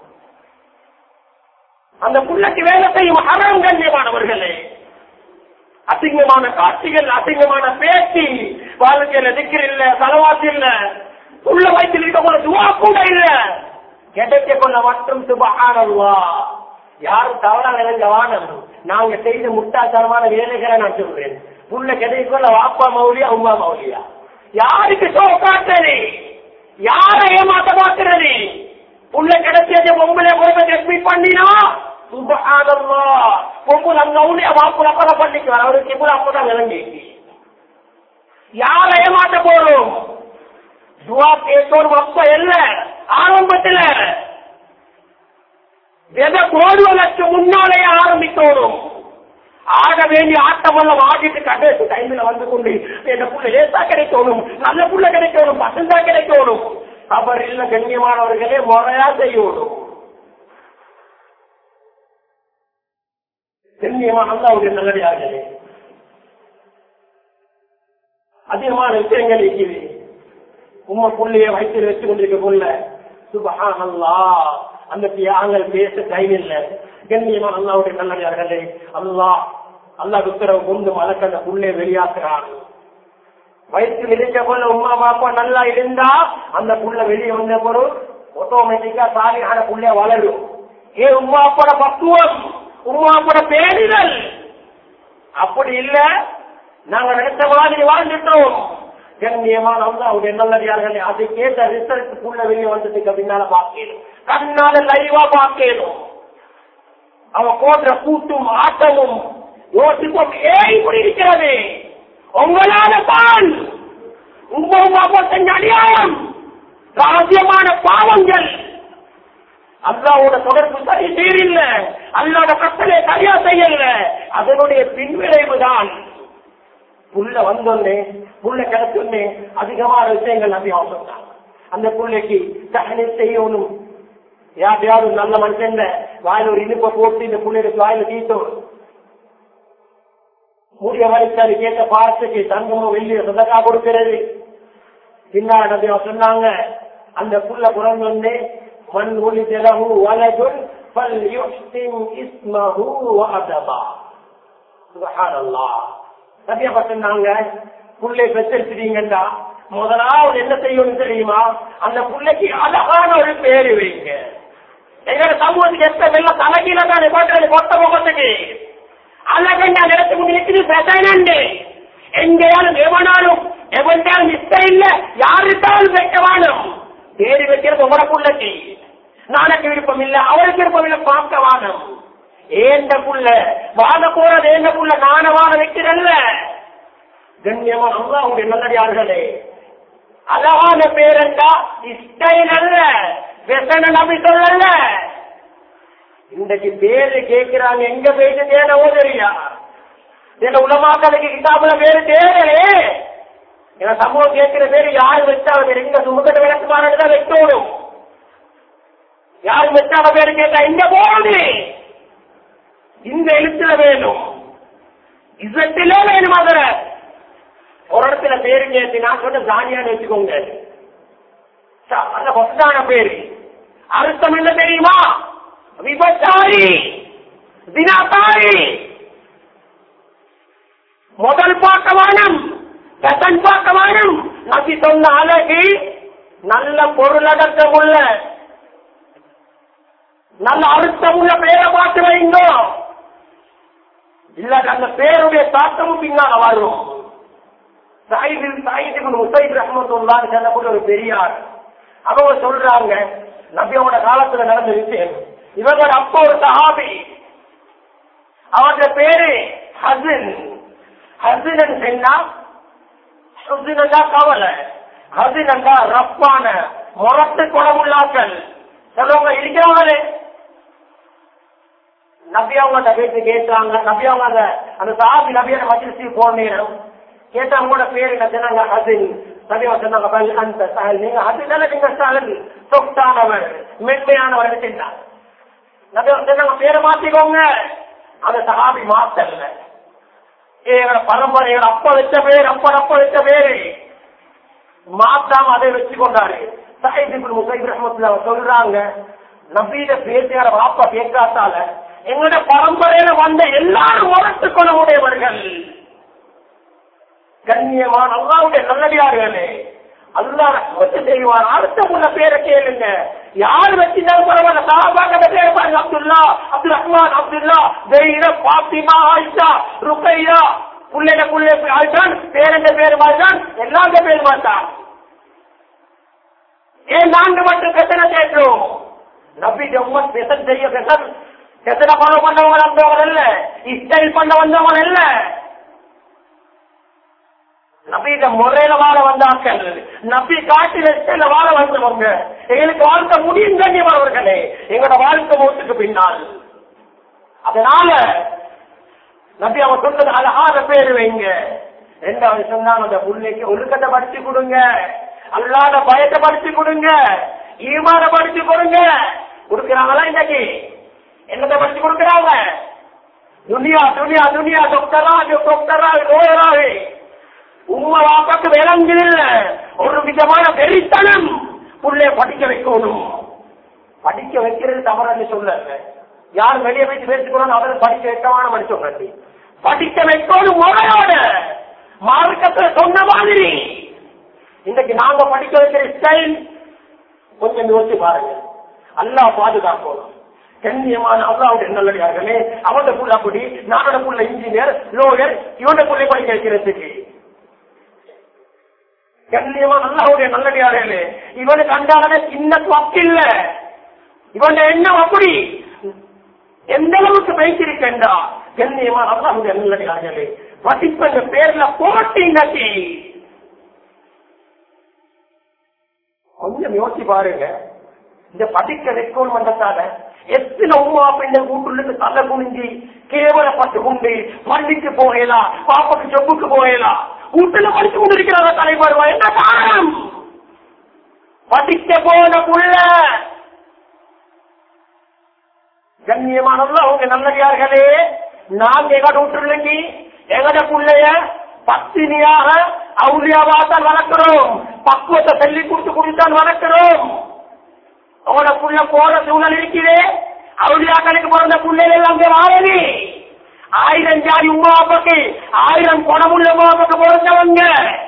அந்த புள்ளைக்கு வேலை செய்யும் ஹராம் கண்ணியமானவர்களே அசிங்கமான காட்சிகள் அசிங்கமான பேச்சு வாழ்க்கையில திக்கிற இல்ல தலவாசி இல்ல உள்ள வயசில் இருக்க போல துவா கூட இல்ல கிடைக்க கொள்ள மட்டும் சுபஹானல்லா யாரும் தவறா நினைஞ்ச வானம் நாங்க செய்த முட்டாத்தனமான வேலைகளை நான் சொல்றேன் புள்ள கிடைக்க கொள்ள வாப்பா மௌலியா உமா மௌலியா யாருக்கு சோ காட்டுறது யாரை ஏமாத்த பார்க்கிறது புள்ள கிடைச்சது பொம்பளை குடும்பத்தை எக்ஸ்பீட் பண்ணினா சுபஹானல்லா பொம்புல அங்க உடைய வாப்புல கொலை பண்ணிக்குவார் அவருக்கு இப்படி அப்பதான் விளங்கி யாரை ஏமாத்த போறோம் துவா பேசணும் அப்ப இல்ல ஆரம்பத்துல எதை கோடுவதற்கு முன்னாலேயே ஆரம்பிக்கணும் ஆட வேண்டிய ஆட்டமெல்லாம் ஆடிட்டு கடைசி டைம்ல வந்து கொண்டு எந்த புள்ள லேசா கிடைக்கணும் நல்ல புள்ள கிடைக்கணும் பசந்தா கிடைக்கணும் அவர் இல்ல கண்ணியமானவர்களே முறையா செய்யணும் கண்ணியமான அவருடைய நல்லடியார்களே அதிகமான விஷயங்கள் இருக்குது உம்ம புள்ளைய வயிற்றில் வச்சு கொண்டிருக்க புள்ள சுபஹானல்லா அந்த தியாகங்கள் பேச டைம் இல்ல கண்ணியமான அல்லாவுடைய நல்லடியார்களே அல்லாஹ் அல்லாஹ் உத்தரவு கொண்டு மலக்க அந்த புள்ளைய வெளியாக்குறான் வயிற்று இருக்க போல உமா பாப்பா நல்லா இருந்தா அந்த புள்ள வெளியே வந்த பொருள் ஆட்டோமேட்டிக்கா சாலியான புள்ளைய வளரும் ஏ உமா அப்பாட பக்குவம் உமா அப்பாட பேரிடல் அப்படி இல்ல நாங்க நினைச்ச மாதிரி வாழ்ந்துட்டோம் கண்ணியமான அவருடைய நல்லடியார்களே அதை கேட்ட ரிசல்ட்டுக்குள்ள வெளியே வந்ததுக்கு பின்னால பார்க்கணும் கண்ணால லைவா பார்க்கணும் அவ போன்ற கூட்டும் ஆட்டமும் யோசிப்போம் ஏன் இப்படி இருக்கிறது உங்களால தான் உங்க உங்க அப்பா செஞ்ச அநியாயம் ராஜ்யமான பாவங்கள் அல்லாவோட தொடர்பு சரி சீரில்ல அல்லாத கட்டளை சரியா செய்யல அதனுடைய பின்விளைவு தான் புள்ள வந்தோன்னே புள்ள கிடைச்சோன்னே அதிகமான விஷயங்கள் நம்பி அவசரம் அந்த புள்ளைக்கு தகனி செய்யணும் யார் யாரும் நல்ல மனுஷன் வாயில ஒரு இனிப்பை போட்டு இந்த புள்ளைக்கு வாயில தீட்டும் முடிய வரைச்சாரு கேட்ட பாசத்துக்கு தங்கமும் வெள்ளிய சொந்தக்கா கொடுக்கிறது பின்னாடி நபி அவங்க சொன்னாங்க அந்த புள்ள பிறந்தோன்னே மண் ஒளி திலகு வலதுல் பல் யுஹ்சின் இஸ்மஹு வஅதபா சுப்ஹானல்லாஹ் நபி அப்ப சொன்னாங்க புள்ளை பெற்றிருக்கிறீங்கடா முதலாவது என்ன செய்யணும் தெரியுமா அந்த புள்ளைக்கு அழகான ஒரு பேரு வைங்க எங்க சமூகத்துக்கு எத்த வெள்ள தலைகீழ தானே போட்டு பொட்ட முகத்துக்கு அழகண்டா நிலத்து முடிக்கிறது பிரசனண்டு எங்கேயாலும் எவனாலும் எவன்டாலும் இஷ்டம் இல்ல யாருக்காலும் வைக்க வேணும் பேரு வைக்கிறது உங்களோட புள்ளைக்கு நாளைக்கு விருப்பம் இல்ல அவருக்கு விருப்பம் இல்ல பார்க்க வானம் ஏந்த புள்ள வாழ போறது ஏந்த புள்ள நான வாழ வைக்கிறல்ல கண்ணியமா அல்லாவுடைய நல்லடியார்களே அழகான பேரண்டா இஷ்டம் அல்ல வெசன நம்பி சொல்லல இன்றைக்கு பேரு கேட்கிறாங்க எங்க போயிட்டு தேடவோ தெரியா சில உலமாக்களுக்கு கிட்டாப்புல பேரு தேடலே எங்க சமூகம் கேட்கிற பேரு யாரு வச்சாலும் பேரு எங்க சுமக்கட்ட விளக்குமாறு தான் வைக்கணும் யாரு வச்சால பேரு கேட்டா இங்க போகுது இந்த எழுத்துல வேணும் இசத்திலே வேணும் அதுல ஒரு இடத்துல பேரு கேட்டு நான் சொன்ன தானியான்னு வச்சுக்கோங்க ச- அந்த வசதான பேரு அர்த்தம் என்ன தெரியுமா விபச்சாரி தினாத்தாரி முதல் பார்க்க வேணும் செகண்ட் பார்க்க வேணும் நபி சொன்ன அழகு நல்ல பொருளடக்கம் உள்ள நல்ல அர்த்தம் உள்ள பேரை பார்த்து வைங்க இல்ல அந்த பேருடைய தாக்கமும் பின்னால வரும் சாயிது சாயிது முசைத் ரஹமத்துல்லான்னு சொல்லக்கூடிய ஒரு பெரியார் அவங்க சொல்றாங்க நபியோட காலத்துல நடந்த விஷயம் இவங்களோட அப்பா ஒரு சஹாபி அவங்க பேரு ஹசன் ஹசன் சொன்னா ஹசனண்டா கவலை ஹசனண்டா ரப்பான முரட்டு குணமுள்ளாக்கள் சொல்லுவாங்க இருக்கிறாங்களே நபி அவங்க பேசி கேட்டாங்க நபி அவங்க அந்த அந்த சாபி நபியோட மஜிலிசி போன நேரம் கேட்டா உங்களோட பேரு என்ன சொன்னாங்க ஹசின் நபி அவங்க சொன்னாங்க "பல் அந்த சஹல் நீங்க ஹசினால நீங்க சஹல் சொத்தானவர் மென்மையானவர் செஞ்சாங்க நபி அவங்க சொன்னாங்க பேரை மாத்திக்கோங்க அந்த சஹாபி மாத்தல்ல ஏ எங்களோட பரம்பரை எங்களோட அப்பா வச்ச பேர் அப்பா அப்பா வச்ச பேரு மாத்தாம அதை வச்சு கொண்டாரு சாயித் இப்னு முசைப் ரஹ்மத்துல்லாஹி சொல்றாங்க நபீட பேசியார வாப்பா கேட்காத்தால எங்களோட பரம்பரையில வந்த எல்லாரும் முரட்டு குணமுடையவர்கள் கண்ணியமான அல்லாவுடைய நல்லடியார்களே அல்லா ரஹ்மத்து செய்வார் அடுத்த உள்ள பேரை கேளுங்க யார் வச்சிருந்தாலும் பரவாயில்ல சாபாக பேர் பாருங்க அப்துல்லா அப்துல் ரஹ்மான் அப்துல்லா ஜெயின பாத்திமா ஆயிஷா ருக்கையா புள்ளைட புள்ளை ஆயிட்டான் பேரண்ட பேர் மாட்டான் எல்லாருடைய பேர் மாட்டான் ஏன் நான்கு மட்டும் கெத்தனை கேட்கிறோம் நபி உம்மத் பெசன் செய்ய பெசன் கெத்தனை ஃபாலோ பண்ணவங்க வந்தவங்க இல்ல இஸ்டைல் பண்ண வந்தவங்க இல்ல நபியிட முறையில வாழ வந்தார்கள் நபி காட்டில இஸ்டைல வாழ வந்தவங்க எங்களுக்கு வாழ்க்கை முடியும் கண்ணியமானவர்களே எங்களோட வாழ்க்கை மூத்துக்கு பின்னால் அதனால நபி அவன் சொன்னது அழகான பேரு வைங்க ரெண்டாவது சொன்னாங்க அந்த புள்ளைக்கு ஒழுக்கத்தை படிச்சு கொடுங்க அல்லாத பயத்தை படிச்சு கொடுங்க ஈமான படிச்சு கொடுங்க கொடுக்கிறாங்களா இன்னைக்கு என்னத்தை படிச்சு கொடுக்கிறாங்க துனியா துனியா துனியா டாக்டரா டாக்டரா லோயராவே உண்மை வாப்பாக்கு விளங்கு இல்ல ஒரு விதமான வெறித்தனம் புள்ளைய படிக்க வைக்கணும் படிக்க வைக்கிறது தவறுன்னு சொல்லல யார் வெளியே வைத்து பேசிக்கணும் அவரை படிக்க வைக்கவான மனுஷன் படிக்க வைக்கணும் முறையோட மார்க்கத்துல சொன்ன மாதிரி இன்னைக்கு நாங்க படிக்க வைக்கிற ஸ்டைல் கொஞ்சம் யோசிச்சு பாருங்க அல்லாஹ் பாதுகாக்கணும் கண்ணியமான அல்லாவுடைய நல்லடியார்களே அவனோட புள்ள அப்படி நானோட புள்ள இன்ஜினியர் லோயர் இவனோட புள்ளை படிக்க வைக்கிறதுக்கு கண்ணியமான அல்லாவுடைய நல்லடியார்களே இவனுக்கு அண்டான சின்ன வக்கில்ல இவன் எண்ணம் அப்படி எந்த அளவுக்கு பேசியிருக்கா கண்ணியமான அல்லாவுடைய நல்லடியார்களே வசிப்பங்க பேர்ல போட்டி நட்டி கொஞ்சம் யோசிச்சு பாருங்க இந்த படிக்க வைக்கோல் மன்றத்தால எத்தனை உமா பெண்கள் கூட்டுள்ளுக்கு தலை குனிஞ்சி கேவலப்பட்டு கொண்டு பள்ளிக்கு போகலாம் பாப்பாக்கு சொப்புக்கு போகலாம் வீட்டுல படிச்சு கொண்டிருக்கிறாங்க தலைவர் என்ன காரணம் படிக்க போன புள்ள கண்ணியமானவர்கள் அவங்க நல்லடியார்களே நாங்க எங்கட விட்டுருங்க எங்கட புள்ளைய பத்தினியாக அவுளியாவாத்தான் வளர்க்கிறோம் பக்குவத்தை சொல்லி கொடுத்து கொடுத்தான் வளர்க்கிறோம் அவனோட புள்ள போற சூழல் இருக்கிறே அவுளியாக்களுக்கு பிறந்த புள்ளைகள் எல்லாம் பேர் ஆயவி ஆயிரம் ஜாதி உமா அப்பாக்கு ஆயிரம் குணமுள்ள உமா அப்பாக்கு பிறந்தவங்க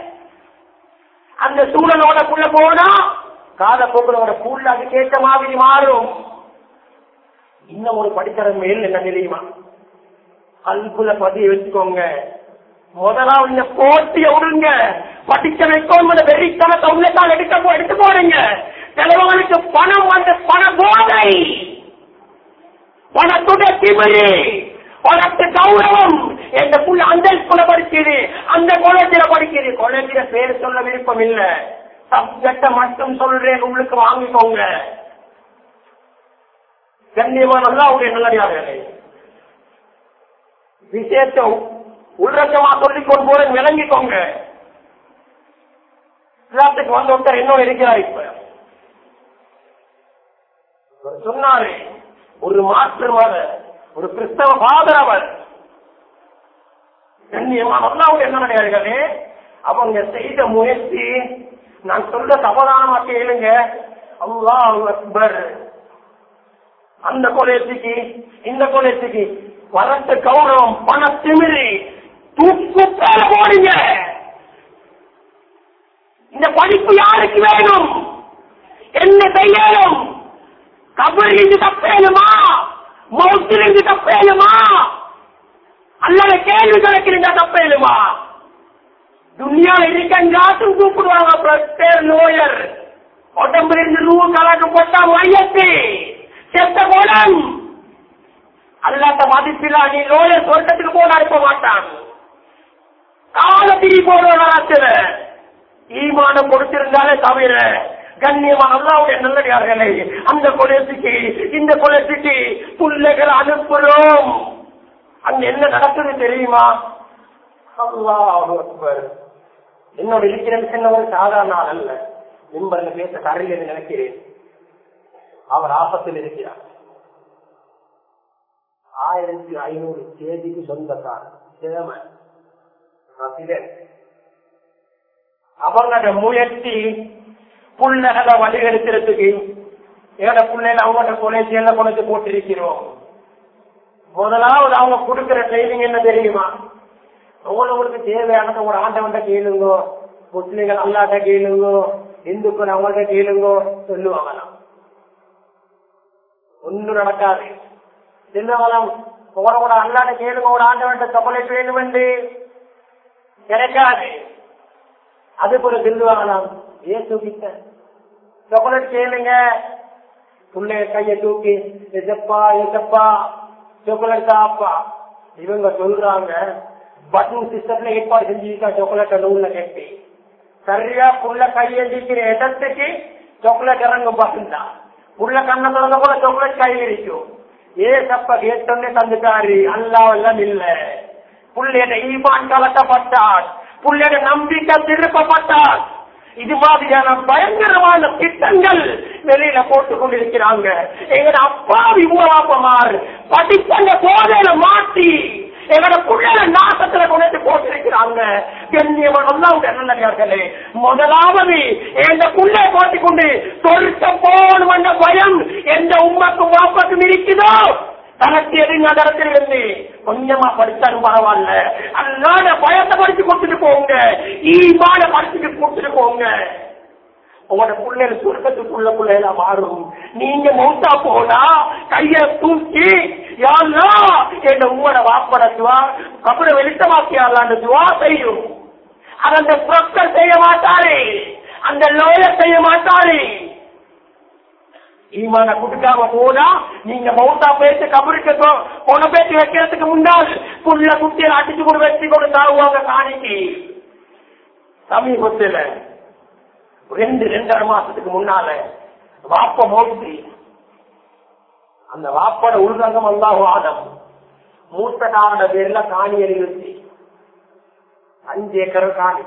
அந்த சூழலோட புள்ள போனா கால போக்குறவங்க புள்ள அதுக்கு ஏற்ற மாதிரி மாறும் இன்னும் ஒரு படிக்கிற மேல் என்ன தெரியுமா கல்புல பதிய வச்சுக்கோங்க முதலாவது இந்த போட்டிய விடுங்க படிக்க வைக்கோம் வெறித்தனத்தை உள்ளத்தால் எடுக்க போ எடுத்து போடுங்க சிலவங்களுக்கு பணம் வந்து பண போதை பணத்துடைய திமிரு பணத்து கௌரவம் எந்த புள்ள அந்த ஸ்கூல படிக்குது அந்த காலேஜில் படிக்குது காலேஜில் பேர் சொல்ல விருப்பம் இல்ல சப்ஜெக்ட மட்டும் சொல்றேன் உங்களுக்கு வாங்கிக்கோங்க கண்ணியமான அல்லாவுடைய நல்லடியார்களே விசேஷம் உள்ரங்கமா சொல்லிக் கொண்டு போற விளங்கிக்கோங்க இஸ்லாத்துக்கு வந்த ஒருத்தர் இன்னும் இருக்கிறார் இப்ப அவர் சொன்னாரு ஒரு மாற்றமாக ஒரு கிறிஸ்தவ ஃபாதர் அவர் கண்ணியமான அல்லாவுடைய நல்லடியார்களே அவங்க செய்த முயற்சி நான் சொல்ற தவறானமா கேளுங்க அல்லாஹ் அக்பர் அந்த கொலையத்துக்கு இந்த கொலையத்துக்கு வளர்த்த கௌரவம் பண திமிரி தூக்குத்தால போடுங்க இந்த படிப்பு யாருக்கு வேணும் என்ன செய்யணும் கபரிலிருந்து தப்பேனுமா மௌத்திலிருந்து தப்பேனுமா அல்லது கேள்வி கணக்கிருந்தா தப்பேனுமா துனியால இருக்காட்டும் கூப்பிடுவாங்க பேர் நோயர் உடம்புல இருந்து ரூ கலக்கு போட்டா மையத்து செத்த போடம் அல்லாட்ட மதிப்பில்லா நீ நோயர் சொர்க்கத்துக்கு போனா இருக்க மாட்டான் கால திரி போடுவாங்க ஈமானம் கொடுத்திருந்தாலே தவிர கண்ணியமான அல்லாவுடைய நல்லடியார்களே அந்த கொலைத்துக்கு இந்த கொலைத்துக்கு புள்ளைகள் அனுப்புறோம் அங்க என்ன நடக்குது தெரியுமா அல்லாஹ் அக்பர் என்னோட இருக்கிறேன் சின்னவர் சாதாரண ஆள் அல்ல நிம்பர்ல பேச கரையில் என்று நினைக்கிறேன் அவர் ஆபத்தில் இருக்கிறார் ஆயிரத்தி ஐநூறு தேதிக்கு சொந்தக்காரர் சிதமன் ரசிகன் அவங்களோட முயற்சி புள்ளகளை வழிகெடுக்கிறதுக்கு ஏட பிள்ளைல அவங்களோட கொலைச்சி எல்லாம் கொண்டு போட்டிருக்கிறோம் முதலாவது அவங்க கொடுக்கிற ட்ரைனிங் என்ன தெரியுமா உங்களுக்கு தேவையானது ஒரு ஆண்டவன்ட்ட கேளுங்கோ முஸ்லிம்கள் அல்லாட்ட கேளுங்கோ இந்துக்கள் அவங்கள்ட்ட கேளுங்கோ சொல்லுவாங்களாம் ஒன்னும் நடக்காது சின்னவளம் உங்களோட அல்லாட்ட கேளுங்க ஒரு ஆண்டவன்ட்ட சாக்லேட் வேணும் என்று கிடைக்காது அது போல சொல்லுவாங்களாம் ஏன் தூக்கிட்ட சாக்லேட் கேளுங்க புள்ளைய கைய தூக்கி எசப்பா எசப்பா சாக்லேட் சாப்பா இவங்க சொல்றாங்க பட்டன் சிஸ்டத்துல ஏற்பாடு செஞ்சிருக்கா சாக்லேட் நூல்ல கட்டி சரியா புள்ள கையெழுந்திக்கிற இடத்துக்கு சாக்லேட் இறங்கும் பட்டன் தான் புள்ள கண்ண திறந்த கூட சாக்லேட் கையில் இருக்கும் ஏ சப்ப கேட்டோன்னே தந்துட்டாரு அல்லாவெல்லாம் இல்ல புள்ளையோட ஈமான் கலட்டப்பட்டார் புள்ளையோட நம்பிக்கை திருப்பப்பட்டார் இது மாதிரியான பயங்கரமான திட்டங்கள் வெளியில போட்டுக் கொண்டிருக்கிறாங்க எங்கட அப்பாவி ஊராப்பமார் படிப்பங்க போதையில மாட்டி எங்கட புள்ளைய நாசத்துல கொண்டு போட்டிருக்கிறாங்க நல்லே முதலாவது எந்த புள்ளை போட்டிக் கொண்டு சொருக்க போன பயம் எந்த உண்மைக்கும் வாப்பக்கும் இருக்குதோ தனக்கு எதுங்க தரத்தில் இருந்து கொஞ்சமா படிச்சாலும் பரவாயில்ல அதனால பயத்தை படிச்சு கொடுத்துட்டு போங்க ஈமான படிச்சுட்டு கொடுத்துட்டு போங்க உங்களோட பிள்ளைகள் சுருக்கத்துக்குள்ள பிள்ளைகளா மாறும் நீங்க மௌத்தா போனா கைய தூக்கி யாருன்னா என் உங்களோட வாப்படத்துவா கபட வெளிச்சமாக்கியாலான்னு துவா செய்யும் அது அந்த புரொக்கள் செய்ய மாட்டாரே அந்த லோயர் செய்ய மாட்டாரே ஈமான கொடுக்காம போனா நீங்க மௌத்தா பேச்சு கபருக்கு பொண்ண பேச்சு வைக்கிறதுக்கு முன்னால் புள்ள குட்டியில் அடிச்சு கொண்டு வச்சு கொண்டு தாவுவாங்க காணிக்கு சமீபத்தில் ரெண்டு ரெண்டரை மாசத்துக்கு முன்னால வாப்ப மோசி அந்த வாப்போட உள்ரங்கம் அல்லாஹ் ஆதம் மூத்தக்காரோட பேர்ல காணி எழுதி அஞ்சு ஏக்கர் காணி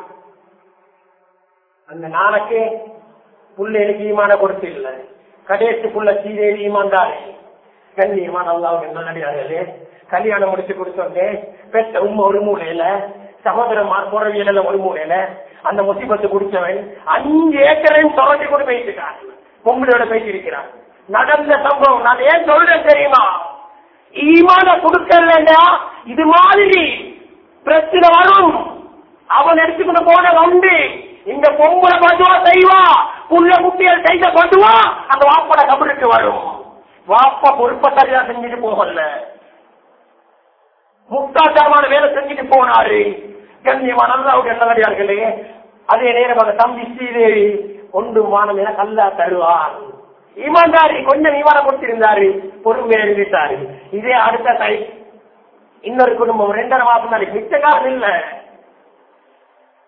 அந்த நாளைக்கு புள்ளைகளுக்கு ஈமான கொடுத்து இல்லை கடைசி புள்ள சீதேவி ஈமான்தாரே கண்ணியமான அல்லாஹ் என்ன நடிகார்களே கல்யாணம் முடிச்சு கொடுத்தோன்னே பெற்ற உண்மை ஒரு மூலையில சகோதரன் புறவியல ஒரு மூலையில அந்த முசிபத்து குடிச்சவன் அஞ்சு ஏக்கரையும் தொடர்ச்சி கொண்டு போயிட்டு பொம்பளையோட பேசி இருக்கிறான் நடந்த சம்பவம் நான் ஏன் சொல்றேன் தெரியுமா ஈமான கொடுக்கலன்னா இது மாதிரி பிரச்சனை வரும் அவன் எடுத்துக்கிட்டு போன உண்டு இந்த பொம்பளை பட்டுவா செய்வா புள்ள குட்டியல் செய்த பட்டுவா அந்த வாப்பட கபருக்கு வரும் வாப்பா பொறுப்ப சரியா செஞ்சுட்டு போகல முட்டாச்சாரமான வேலை செஞ்சுட்டு போனாரு கண்ணியமான அல்லாவுடைய நல்லடியார்களே அதே நேரம் அந்த தம்பி ஸ்ரீதேவி ஒன்று மானம் என கல்லா தருவார் ஈமான்தாரி கொஞ்சம் ஈமானம் கொடுத்திருந்தாரு பொறுமையை எழுதிட்டாரு இதே அடுத்த கை இன்னொரு குடும்பம் ரெண்டரை மாசம் நாளைக்கு மிச்ச காலம் இல்ல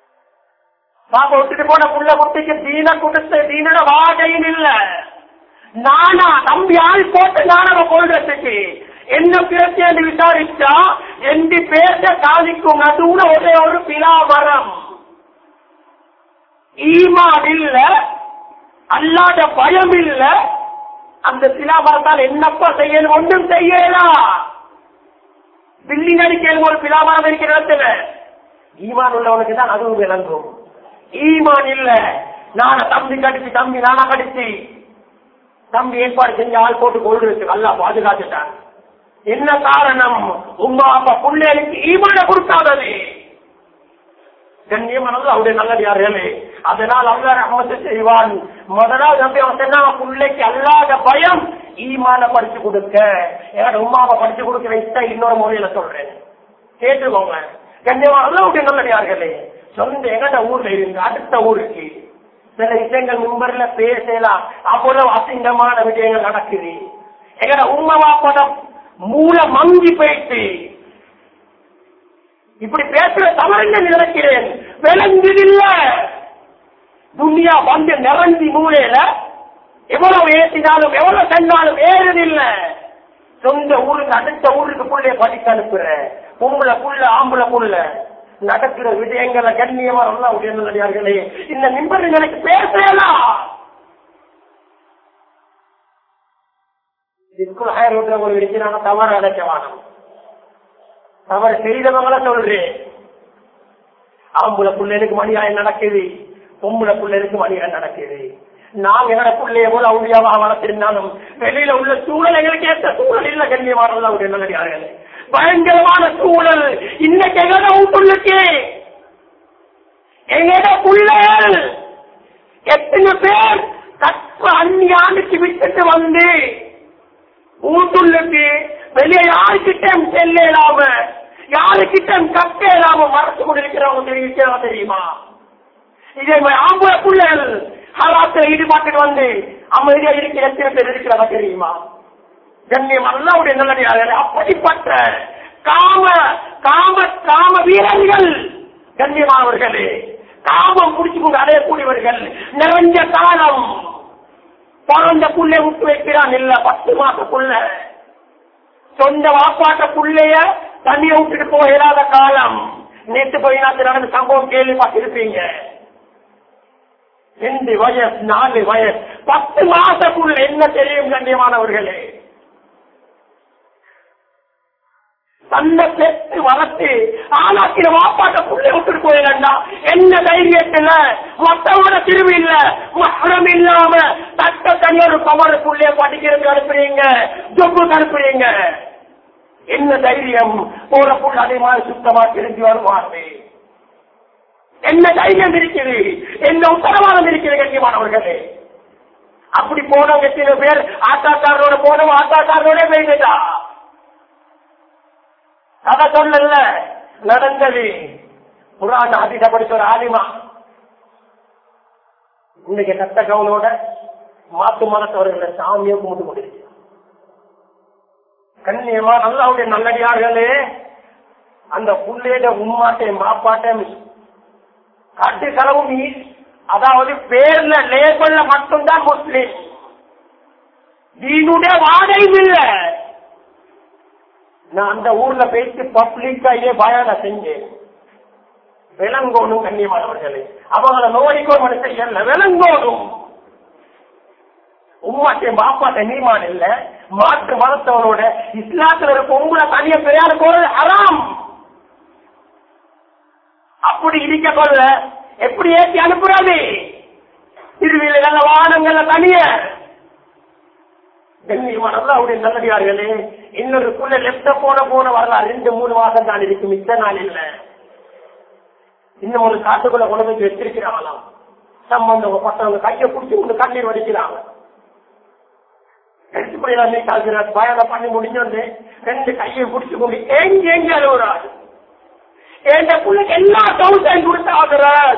பாப்ப விட்டுட்டு போன புள்ள குட்டிக்கு தீன கொடுத்த தீனோட வாகையும் இல்ல நானா தம்பி ஆள் போட்டு நானவ கொள்றதுக்கு என்ன பிரச்சனை விசாரிச்சா எந்த பேச சாதிக்கும் நடுவுல ஒரே ஒரு பிலாமரம் ஈமான் இல்ல அல்லாத பயம் இல்ல அந்த பிலாமரத்தால் என்னப்பா செய்யணும் ஒன்றும் செய்யலாம் பில்லிங் அடிக்கையில் ஒரு பிலாமரம் இருக்கிற இடத்துல ஈமான் உள்ளவனுக்கு தான் அதுவும் விளங்கும் ஈமான் இல்ல நான தம்பி கடிச்சு தம்பி நானா கடிச்சு தம்பி ஏற்பாடு செஞ்சு ஆள் போட்டு கொள்றது அல்லா பாதுகாத்துட்டான் என்ன காரணம் உமா அப்பா பிள்ளைகளுக்கு ஈமான கொடுக்காதது கண்ணியமானது அவருடைய நல்லடியார்களே அதனால் அல்லா ரஹமத்து செய்வான் முதலாவது நம்பி அவன் சொன்னா பிள்ளைக்கு அல்லாத பயம் ஈமான படிச்சு கொடுக்க என்னோட உமாவை படிச்சு கொடுக்க வைத்தா இன்னொரு முறையில சொல்றேன் கேட்டுக்கோங்க கண்ணியமான அவருடைய நல்லடியார்களே சொந்த எங்கட ஊர்ல இருந்து அடுத்த ஊருக்கு சில விஷயங்கள் முன்பர்ல பேசலாம் அவ்வளவு அசிங்கமான விஷயங்கள் நடக்குது எங்கட உண்மை வாப்பதம் மூல மங்கி போயிட்டு இப்படி பேசுற தவறுங்க நினைக்கிறேன் விளங்குதில்ல துனியா வந்து நிறந்தி மூலையில எவ்வளவு ஏற்றினாலும் எவ்வளவு சென்றாலும் ஏறுதில்லை சொந்த ஊருக்கு அடுத்த ஊருக்கு புள்ளைய படிக்க அனுப்புற பொம்பளை புள்ள ஆம்பளை புள்ள நடக்கிற விஷயங்களை கண்ணியமா நல்லா உயர்ந்தடியார்களே இந்த நிம்பர் எனக்கு பேசலாம் இதுக்குள் ஹயர் ரோட்டில் ஒரு இருக்கிறாங்க தவறு அடைக்க வேணும் தவறு செய்தவங்கள சொல்றேன் ஆம்புல பிள்ளைகளுக்கு மணியாயம் நடக்குது பொம்புல பிள்ளைகளுக்கு மணியாயம் நடக்குது நாங்க எங்கட பிள்ளைய போல அவுளியாவா வளர்த்திருந்தாலும் வெளியில உள்ள சூழல் எங்களுக்கு ஏற்ற சூழல் இல்ல கண்ணியமானது அவருடைய நல்லடியார்கள் பயங்கரமான சூழல் இன்னைக்கு எங்கட வீட்டுள்ளுக்கு எங்கட பிள்ளைகள் எத்தனை பேர் கற்ப அந்நியாண்டுக்கு விட்டுட்டு வந்து வீட்டுள்ளுக்கு வெளியே யாருக்கிட்ட செல்ல இல்லாம யாருக்கிட்ட கட்ட இல்லாம மறைச்சு கொண்டிருக்கிறவங்க தெரிவிக்கிறவங்க தெரியுமா இதே மாதிரி ஆம்பளை பிள்ளைகள் ஹராத்துல ஈடுபாட்டுக்கு வந்து அமைதியா இருக்கிற எத்தனை பேர் இருக்கிறவங்க தெரியுமா கண்ணியம் அல்லாவுடைய நல்லடியாக அப்படிப்பட்ட காம காம காம வீரர்கள் கண்ணியமானவர்களே காமம் குடிச்சு கொண்டு அடையக்கூடியவர்கள் நிறைஞ்ச காலம் பிறந்த புள்ளை விட்டு வைக்கிறான் இல்ல பத்து மாச புள்ள சொந்த வாப்பாட்ட புள்ளைய தண்ணிய விட்டுட்டு போக இயலாத காலம் நேற்று போய் நாட்டு நடந்த சம்பவம் கேள்விப்பட்டிருப்பீங்க ரெண்டு வயசு நாலு வயசு பத்து மாசக்குள்ள என்ன தெரியும் கண்ணியமானவர்களே தன்னை பெற்று வளர்த்து ஆளாக்கிற வாப்பாட்ட புள்ளை விட்டுட்டு போயிடா என்ன தைரியத்துல மத்தவங்க திரும்பி இல்ல மகரம் இல்லாம தட்ட தனியொரு பவர் புள்ளைய படிக்கிறதுக்கு அனுப்புறீங்க ஜொப்புக்கு அனுப்புறீங்க என்ன தைரியம் போற புள்ள அதே மாதிரி சுத்தமா திரும்பி வருவார்கள் என்ன தைரியம் இருக்குது என்ன உத்தரவாதம் இருக்குது கண்ணியமானவர்களே அப்படி போனவங்க சில பேர் ஆட்டாக்காரரோட போனவங்க ஆட்டாக்காரரோட போயிட்டா கதை சொல்லல நடந்தது புராண அதிக படிச்ச ஒரு ஆலிமா இன்னைக்கு கத்த கவுனோட மாத்து மரத்தவர்களை சாமியை கும்பிட்டு கொண்டிருக்கு கண்ணியமா நல்லாவுடைய நல்லடியார்களே அந்த புள்ளையிட உம்மாட்டை மாப்பாட்டை காட்டு செலவும் நீ- அதாவது பேர்ல லேபல்ல மட்டும்தான் முஸ்லிம் தீனுடைய வாடையும் இல்ல நான் அந்த ஊர்ல பேசி பப்ளிக்கா இதே பயான செஞ்சேன் விளங்கோணும் கண்ணியமானவர்களே அவங்கள நோய்க்கோ மனுஷன் இல்ல விளங்கோணும் உம்மாட்டை பாப்பாட்ட நீமான் இல்ல மாற்று மதத்தவனோட இஸ்லாத்துல இருக்க உங்களை தனிய பெரியாரு போறது அறாம் அப்படி இருக்க கொள்ள எப்படி ஏற்றி அனுப்புறது திருவிழா வானங்கள்ல தனிய கண்ணியமானது அவருடைய நல்லடியார்களே இன்னொரு புள்ள லெப்ட போன போன வரலாம் ரெண்டு மூணு மாசம் தான் இருக்கு மித்த நாள் இல்ல இன்னும் ஒரு காட்டுக்குள்ள கொண்டு போய் வச்சிருக்கிறாங்களாம் சம்பந்தவங்க பசங்க கையை பிடிச்சி கொண்டு கண்ணீர் வடிக்கிறாங்க எடுத்துப்படியெல்லாம் நீட்டாகிறார் பயணம் பண்ணி முடிஞ்சோன்னு ரெண்டு கையை பிடிச்சு கொண்டு எங்க எங்க அழுகுறாரு என் பிள்ளைக்கு எல்லா தௌசண்ட் கொடுத்தாகிறார்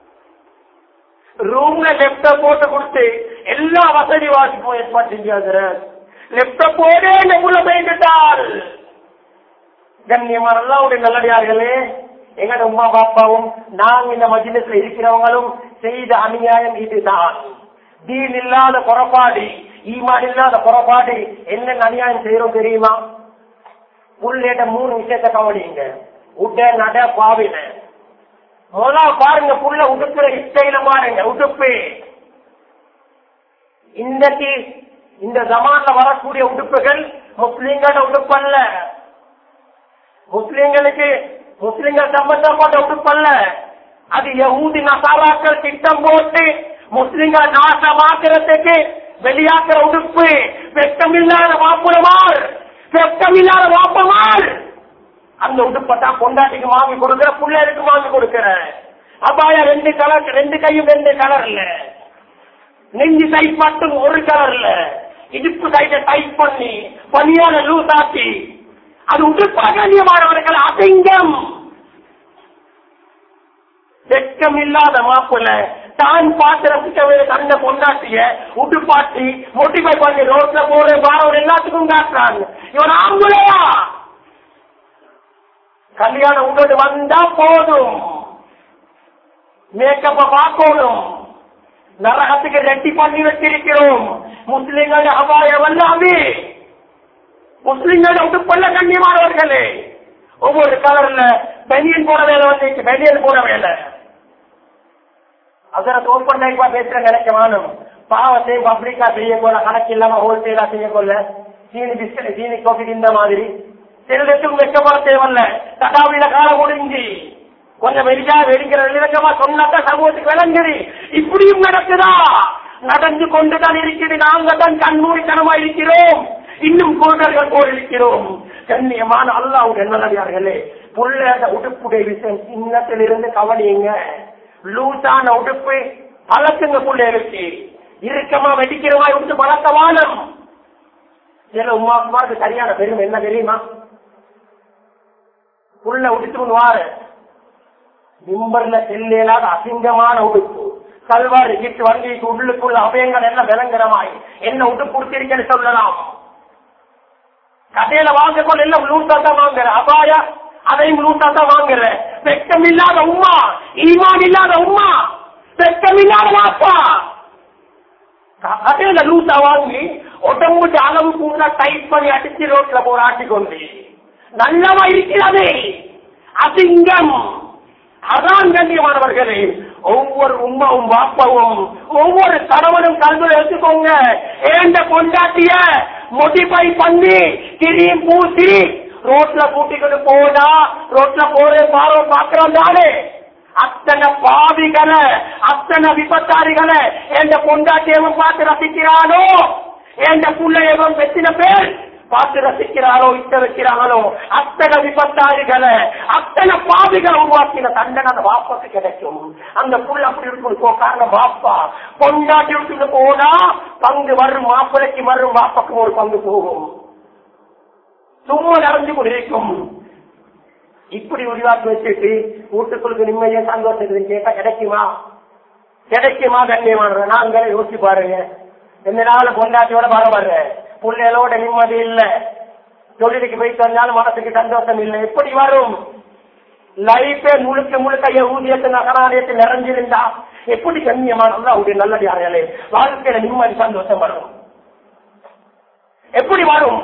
ரூம்ல லெப்ட போட்டு கொடுத்து எல்லா வசதி வாசிப்பும் ஏற்பாடு செஞ்சாகிறார் லெப்ட போடே இந்த புள்ள போயிட்டால் கண்ணியமான அல்லாவுடைய நல்லடியார்களே எங்கட உமா பாப்பாவும் நாங்க இந்த மஜிலத்துல இருக்கிறவங்களும் செய்த அநியாயம் இதுதான் தீன் இல்லாத புறப்பாடு ஈமான் இல்லாத புறப்பாடு என்ன அநியாயம் செய்யறோம் தெரியுமா புள்ளேட்ட மூணு விஷயத்த கவனிங்க உட நட பாவின முதலா பாருங்க புள்ள உடுப்புற இஷ்டையில பாருங்க உடுப்பு இன்றைக்கு இந்த ஜமான்ல வரக்கூடிய உடுப்புகள் முஸ்லிம்களோட உடுப்பு அல்ல முஸ்லிம்களுக்கு முஸ்லிம்கள் சம்பந்தப்பட்ட உடுப்பு அல்ல அது யகூதி நசாராக்கள் திட்டம் போட்டு முஸ்லிம்கள் நாசமாக்குறதுக்கு வெளியாக்குற உடுப்பு வெட்டமில்லாத வாப்புறமாள் வெட்டமில்லாத வாப்பமாள் அந்த உடுப்பை தான் கொண்டாட்டிக்கு வாங்கி கொடுக்கிற பிள்ளைகளுக்கு வாங்கி கொடுக்கிற அப்பாயா ரெண்டு கலர் ரெண்டு கையும் ரெண்டு கலர்ல நெஞ்சு டைப் மட்டும் ஒரு கலர்ல இடுப்பு கைட்ட டைப் பண்ணி பனியான லூஸ் ஆக்கி அது உடுப்பாகணியமானவர்கள் அசிங்கம் வெட்கம் இல்லாத மாப்பிள்ள தான் பார்த்து ரசிக்கவே தன்னை பொண்டாட்டிய உடுப்பாட்டி மோட்டிஃபை பண்ணி ரோட்ல போற வாரம் எல்லாத்துக்கும் காட்டுறாங்க இவன் ஆம்பளையா கல்யாணம் உங்களோடு வந்தா போதும் மேக்கப்ப பார்க்கணும் நரகத்துக்கு ரெட்டி பண்ணி வச்சிருக்கிறோம் முஸ்லிம்கள் அபாயம் எல்லாமே முஸ்லிம்கள் உடுப்பல்ல கண்ணியமானவர்களே ஒவ்வொரு கலர்ல பெனியன் போட வேலை வந்து பெனியன் போட வேலை அதற்கு ஓப்பன் லைஃபா பேசுற நினைக்க வேணும் பாவத்தை பப்ளிக்கா செய்ய கொள்ள கணக்கு இல்லாம ஹோல்சேலா செய்ய கொள்ள சீனி பிஸ்கட் சீனி காஃபி இந்த மாதிரி செல்வத்துக்கும் வெக்கப்பட தேவையில்ல தடாவில கால முடிஞ்சு கொஞ்சம் வெடிக்கா வெடிக்கிற இலக்கமா சொன்னாதான் சமூகத்துக்கு விளங்குது இப்படியும் நடக்குதா நடந்து கொண்டுதான் இருக்குது நாங்க தான் கண்மூடித்தனமா இருக்கிறோம் இன்னும் கோடர்கள் போல் இருக்கிறோம் கண்ணியமான அல்லாவுடைய நல்லதார்களே புள்ள உடுப்புடைய விஷயம் சின்னத்திலிருந்து கவனியுங்க லூசான உடுப்பு பழக்குங்க பிள்ளைகளுக்கு இறுக்கமா வெடிக்கிறவா உடுத்து பழக்க வாழும் சில உமாக்குமாருக்கு சரியான பெருமை என்ன தெரியுமா புள்ள உடுத்து வாரு மிம்பர்ல செல்லேலாத அசிங்கமான உடுப்பு கல்வாறு கிட்டு வண்டிக்கு உள்ளுக்குள்ள அபயங்கள் எல்லாம் விளங்குறமாய் என்ன உடுப்பு கொடுத்திருக்கேன்னு சொல்லலாம் கடையில வாங்க கொள்ள எல்லாம் லூசா தான் வாங்குற அபாயா அதையும் லூசா தான் வாங்குற வெட்கம் இல்லாத உமா ஈமான் இல்லாத உமா வெட்கம் இல்லாத வாப்பா கடையில லூசா வாங்கி உடம்புக்கு அளவு கூட டைட் பண்ணி அடிச்சு ரோட்ல போற ஆட்டிக்கொண்டு நல்லவா இருக்கிறது அசிங்கம் அதான் கண்ணியமானவர்களே ஒவ்வொரு உமாவும் வாப்பாவும் ஒவ்வொரு கணவனும் கல்வியில் எடுத்துக்கோங்க ஏண்ட கொண்டாட்டிய மொடிஃபை பண்ணி கிரீம் பூசி ரோட்ல கூட்டிக்கிட்டு போனா ரோட்ல போற பாரோ பாக்குறோம் தானே அத்தனை பாவிகளை அத்தனை விபத்தாரிகளை எந்த கொண்டாட்டியவன் பார்த்து ரசிக்கிறானோ எந்த பிள்ளையவன் வெத்தின பேர் பார்த்து ரசிக்கிறாரோ இட்ட வைக்கிறாங்களோ அத்தனை விபத்தாரிகளை அத்தனை பாவிகளை உருவாக்கின தண்டனை அந்த வாப்பாக்கு கிடைக்கும் அந்த புள்ள அப்படி இருக்கும் காரணம் வாப்பா கொண்டாட்டி விட்டு போனா பங்கு வரும் மாப்பிளைக்கு வரும் வாப்பாக்கு ஒரு பங்கு போகும் சும்மா நடந்து கொண்டிருக்கும் இப்படி உருவாக்கி வச்சுட்டு வீட்டுக்குள்ளுக்கு நிம்மதியா சந்தோஷத்துக்கு கேட்டா கிடைக்குமா கிடைக்குமா கண்ணியமான நாங்களே யோசிச்சு பாருங்க எந்த நாள் பொண்டாட்டியோட வர வர்றேன் பிள்ளைகளோட நிம்மதி இல்ல தொழிலுக்கு போயிட்டு வந்தாலும் மனசுக்கு சந்தோஷம் இல்லை எப்படி வரும் லைஃபே முழுக்க முழுக்க ஊதியத்து நகராலயத்தை நிறைஞ்சிருந்தா எப்படி கண்ணியமானது அவருடைய நல்லடியார்களே வாழ்க்கையில நிம்மதி சந்தோஷம் வரும் எப்படி வரும்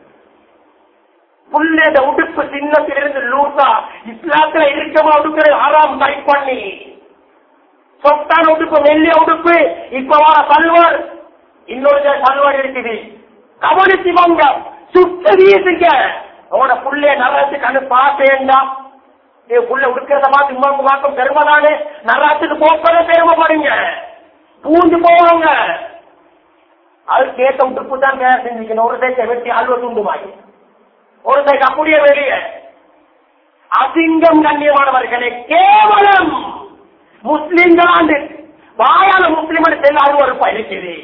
புள்ளேட உடுப்பு சின்னத்திலிருந்து லூசா இஸ்லாத்துல இருக்கமா உடுக்கிற ஆறாம் டைப் பண்ணி சொத்தான உடுப்பு மெல்லிய உடுப்பு இப்ப வர சல்வார் இன்னொரு சல்வார் இருக்குது கவனிச்சு வாங்க சுத்த வீசுங்க அவனோட புள்ளைய நரத்துக்கு அனு பார்த்தேன்டா நீ புள்ள உடுக்கிறத பார்த்து இம்மாங்க பார்க்கும் பெருமைதானே நரத்துக்கு போக்கவே பெருமைப்படுங்க பூந்து போவாங்க அது கேட்ட உடுப்பு தான் வேலை செஞ்சுக்கணும் ஒரு தேக்க வெட்டி அல்வ துண்டுமாய் ஒரு தேக்க அப்படியே வெளியே அசிங்கம் கண்ணியமானவர்களே கேவலம் முஸ்லிம்கள் வாயால முஸ்லிம் செல்லாது ஒரு இருக்குது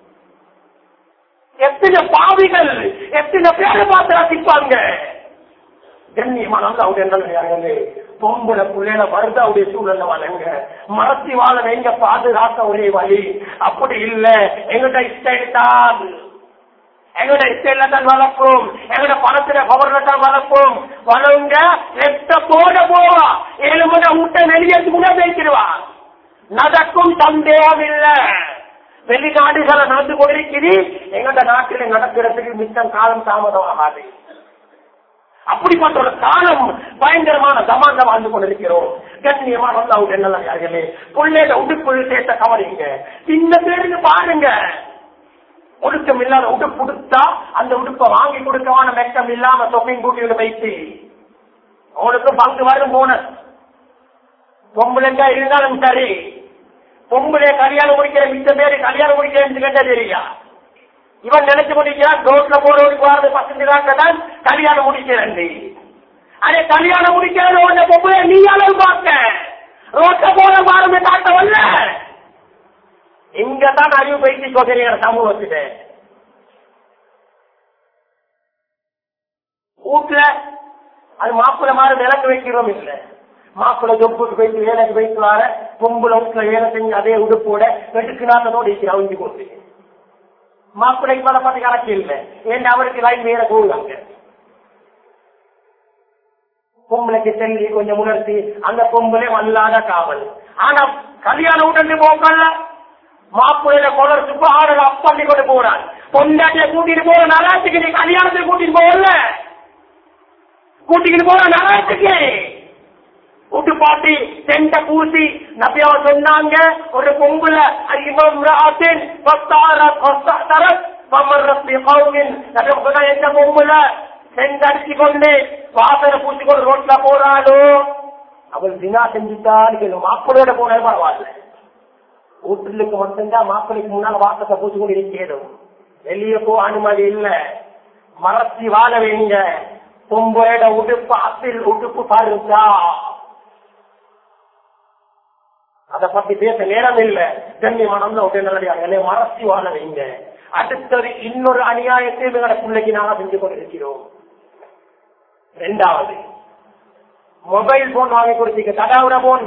எத்தனை பாவிகள் எத்தனை பேரை பார்த்து ரசிப்பாங்க கண்ணியமானவங்க அவங்க என்ன பொம்புல புள்ளையில வருது அவருடைய சூழல்ல வளங்க மரத்தி வாழ எங்க பாதுகாக்க ஒரே வழி அப்படி இல்ல எங்கிட்ட இஷ்டம் எங்களோட இஷ்டையில தான் வளர்ப்போம் எங்களோட பணத்துல பவர்ல தான் வளர்ப்போம் வளவுங்க எட்ட போட போவா ஏழு மணி முட்டை வெளியேற்று முன்னே பேசிடுவா நடக்கும் சந்தேகம் இல்ல வெளிநாடுகளை நடந்து கொண்டிருக்குது எங்கட நாட்டில நடக்கிறதுக்கு மிச்சம் காலம் தாமதம் ஆகாது அப்படிப்பட்ட ஒரு காலம் பயங்கரமான சமாந்தம் வாழ்ந்து கொண்டிருக்கிறோம் கண்ணியமான அல்லாவுடைய நல்லே பிள்ளைட உடுப்பு சேர்த்த கவனிங்க இந்த பேருக்கு பாருங்க ஒடுக்கம் இல்லாத உடுப்பு கொடுத்தா அந்த உடுப்பை வாங்கி கொடுக்கவான மெக்கம் இல்லாம தொகையும் கூட்டியில வைத்து அவனுக்கு பங்கு வரும் போனஸ் பொம்பளைங்க இருந்தாலும் சரி பொம்பளை கல்யாணம் முடிக்கிற மிச்ச பேரு கல்யாணம் முடிக்கிறேன்னு கேட்டா தெரியா இவன் நினைச்சு முடிக்கிறான் ரோட்ல போறவனுக்கு வரது பத்து தான் கல்யாணம் முடிக்கிறேன் அதே கல்யாணம் முடிக்கிறது உன்னை பொம்பளை நீ அளவு பார்க்க ரோட்ல போற மாறுமே காட்டவல்ல இங்கதான் அறிவு பயிற்சி சொல்கிறீங்க சமூகத்துல வீட்டுல அது மாப்பிள்ள மாதிரி விளக்கு வைக்கிறோம் இல்ல மாப்பிள்ள ஜொப்புக்கு போயிட்டு வேலைக்கு போயிட்டு வர பொம்புல வீட்டுல வேலை செஞ்சு அதே உடுப்போட வெட்டுக்கு நாட்டனோட இருக்கிற இஞ்சி கொண்டு மாப்பிள்ளைக்கு மேல பார்த்து கணக்கு இல்லை ஏன் அவருக்கு லைன் வேற போகுதாங்க பொம்பளைக்கு செல்லி கொஞ்சம் உணர்த்தி அந்த பொம்பளை வல்லாத காவல் ஆனா கல்யாணம் உடனே போக்கல மாப்பிள்ளையில கொலர்த்துக்கு ஆடல அப்பள்ளி கொண்டு போறான் பொண்டாட்டிய கூட்டிட்டு போற நலாத்துக்கு நீ கல்யாணத்துக்கு கூட்டிட்டு போகல கூட்டிக்கிட்டு போற நலாத்துக்கு விட்டு பாட்டி செண்ட பூசி நபியாவ சொன்னாங்க ஒரு பொம்புல எந்த பொம்புல செண்டடிச்சு கொண்டு வாசனை பூசி கொண்டு ரோட்ல போறாளோ அவள் தினா செஞ்சுட்டான்னு மாப்பிள்ளையோட போனது பரவாயில்ல வீட்டுக்கு மட்டும்தான் மாப்பிள்ளைக்கு முன்னால வாசத்தை பூசி கொண்டு இருக்கிறோம் வெளியே போ அனுமதி இல்ல மரத்தி வாழ வேங்க பொம்பளோட உடுப்பு அப்பில் உடுப்பு பாருச்சா அதை பத்தி பேச நேரம் இல்ல தென்னை மனம்ல உடனே நல்லடியாக மரத்தி வாழ வைங்க அடுத்தது இன்னொரு அநியாயத்தை எங்களோட பிள்ளைக்கு நாங்க செஞ்சு கொண்டிருக்கிறோம் ரெண்டாவது மொபைல் போன் வாங்கி கொடுத்தீங்க தடாவுர போன்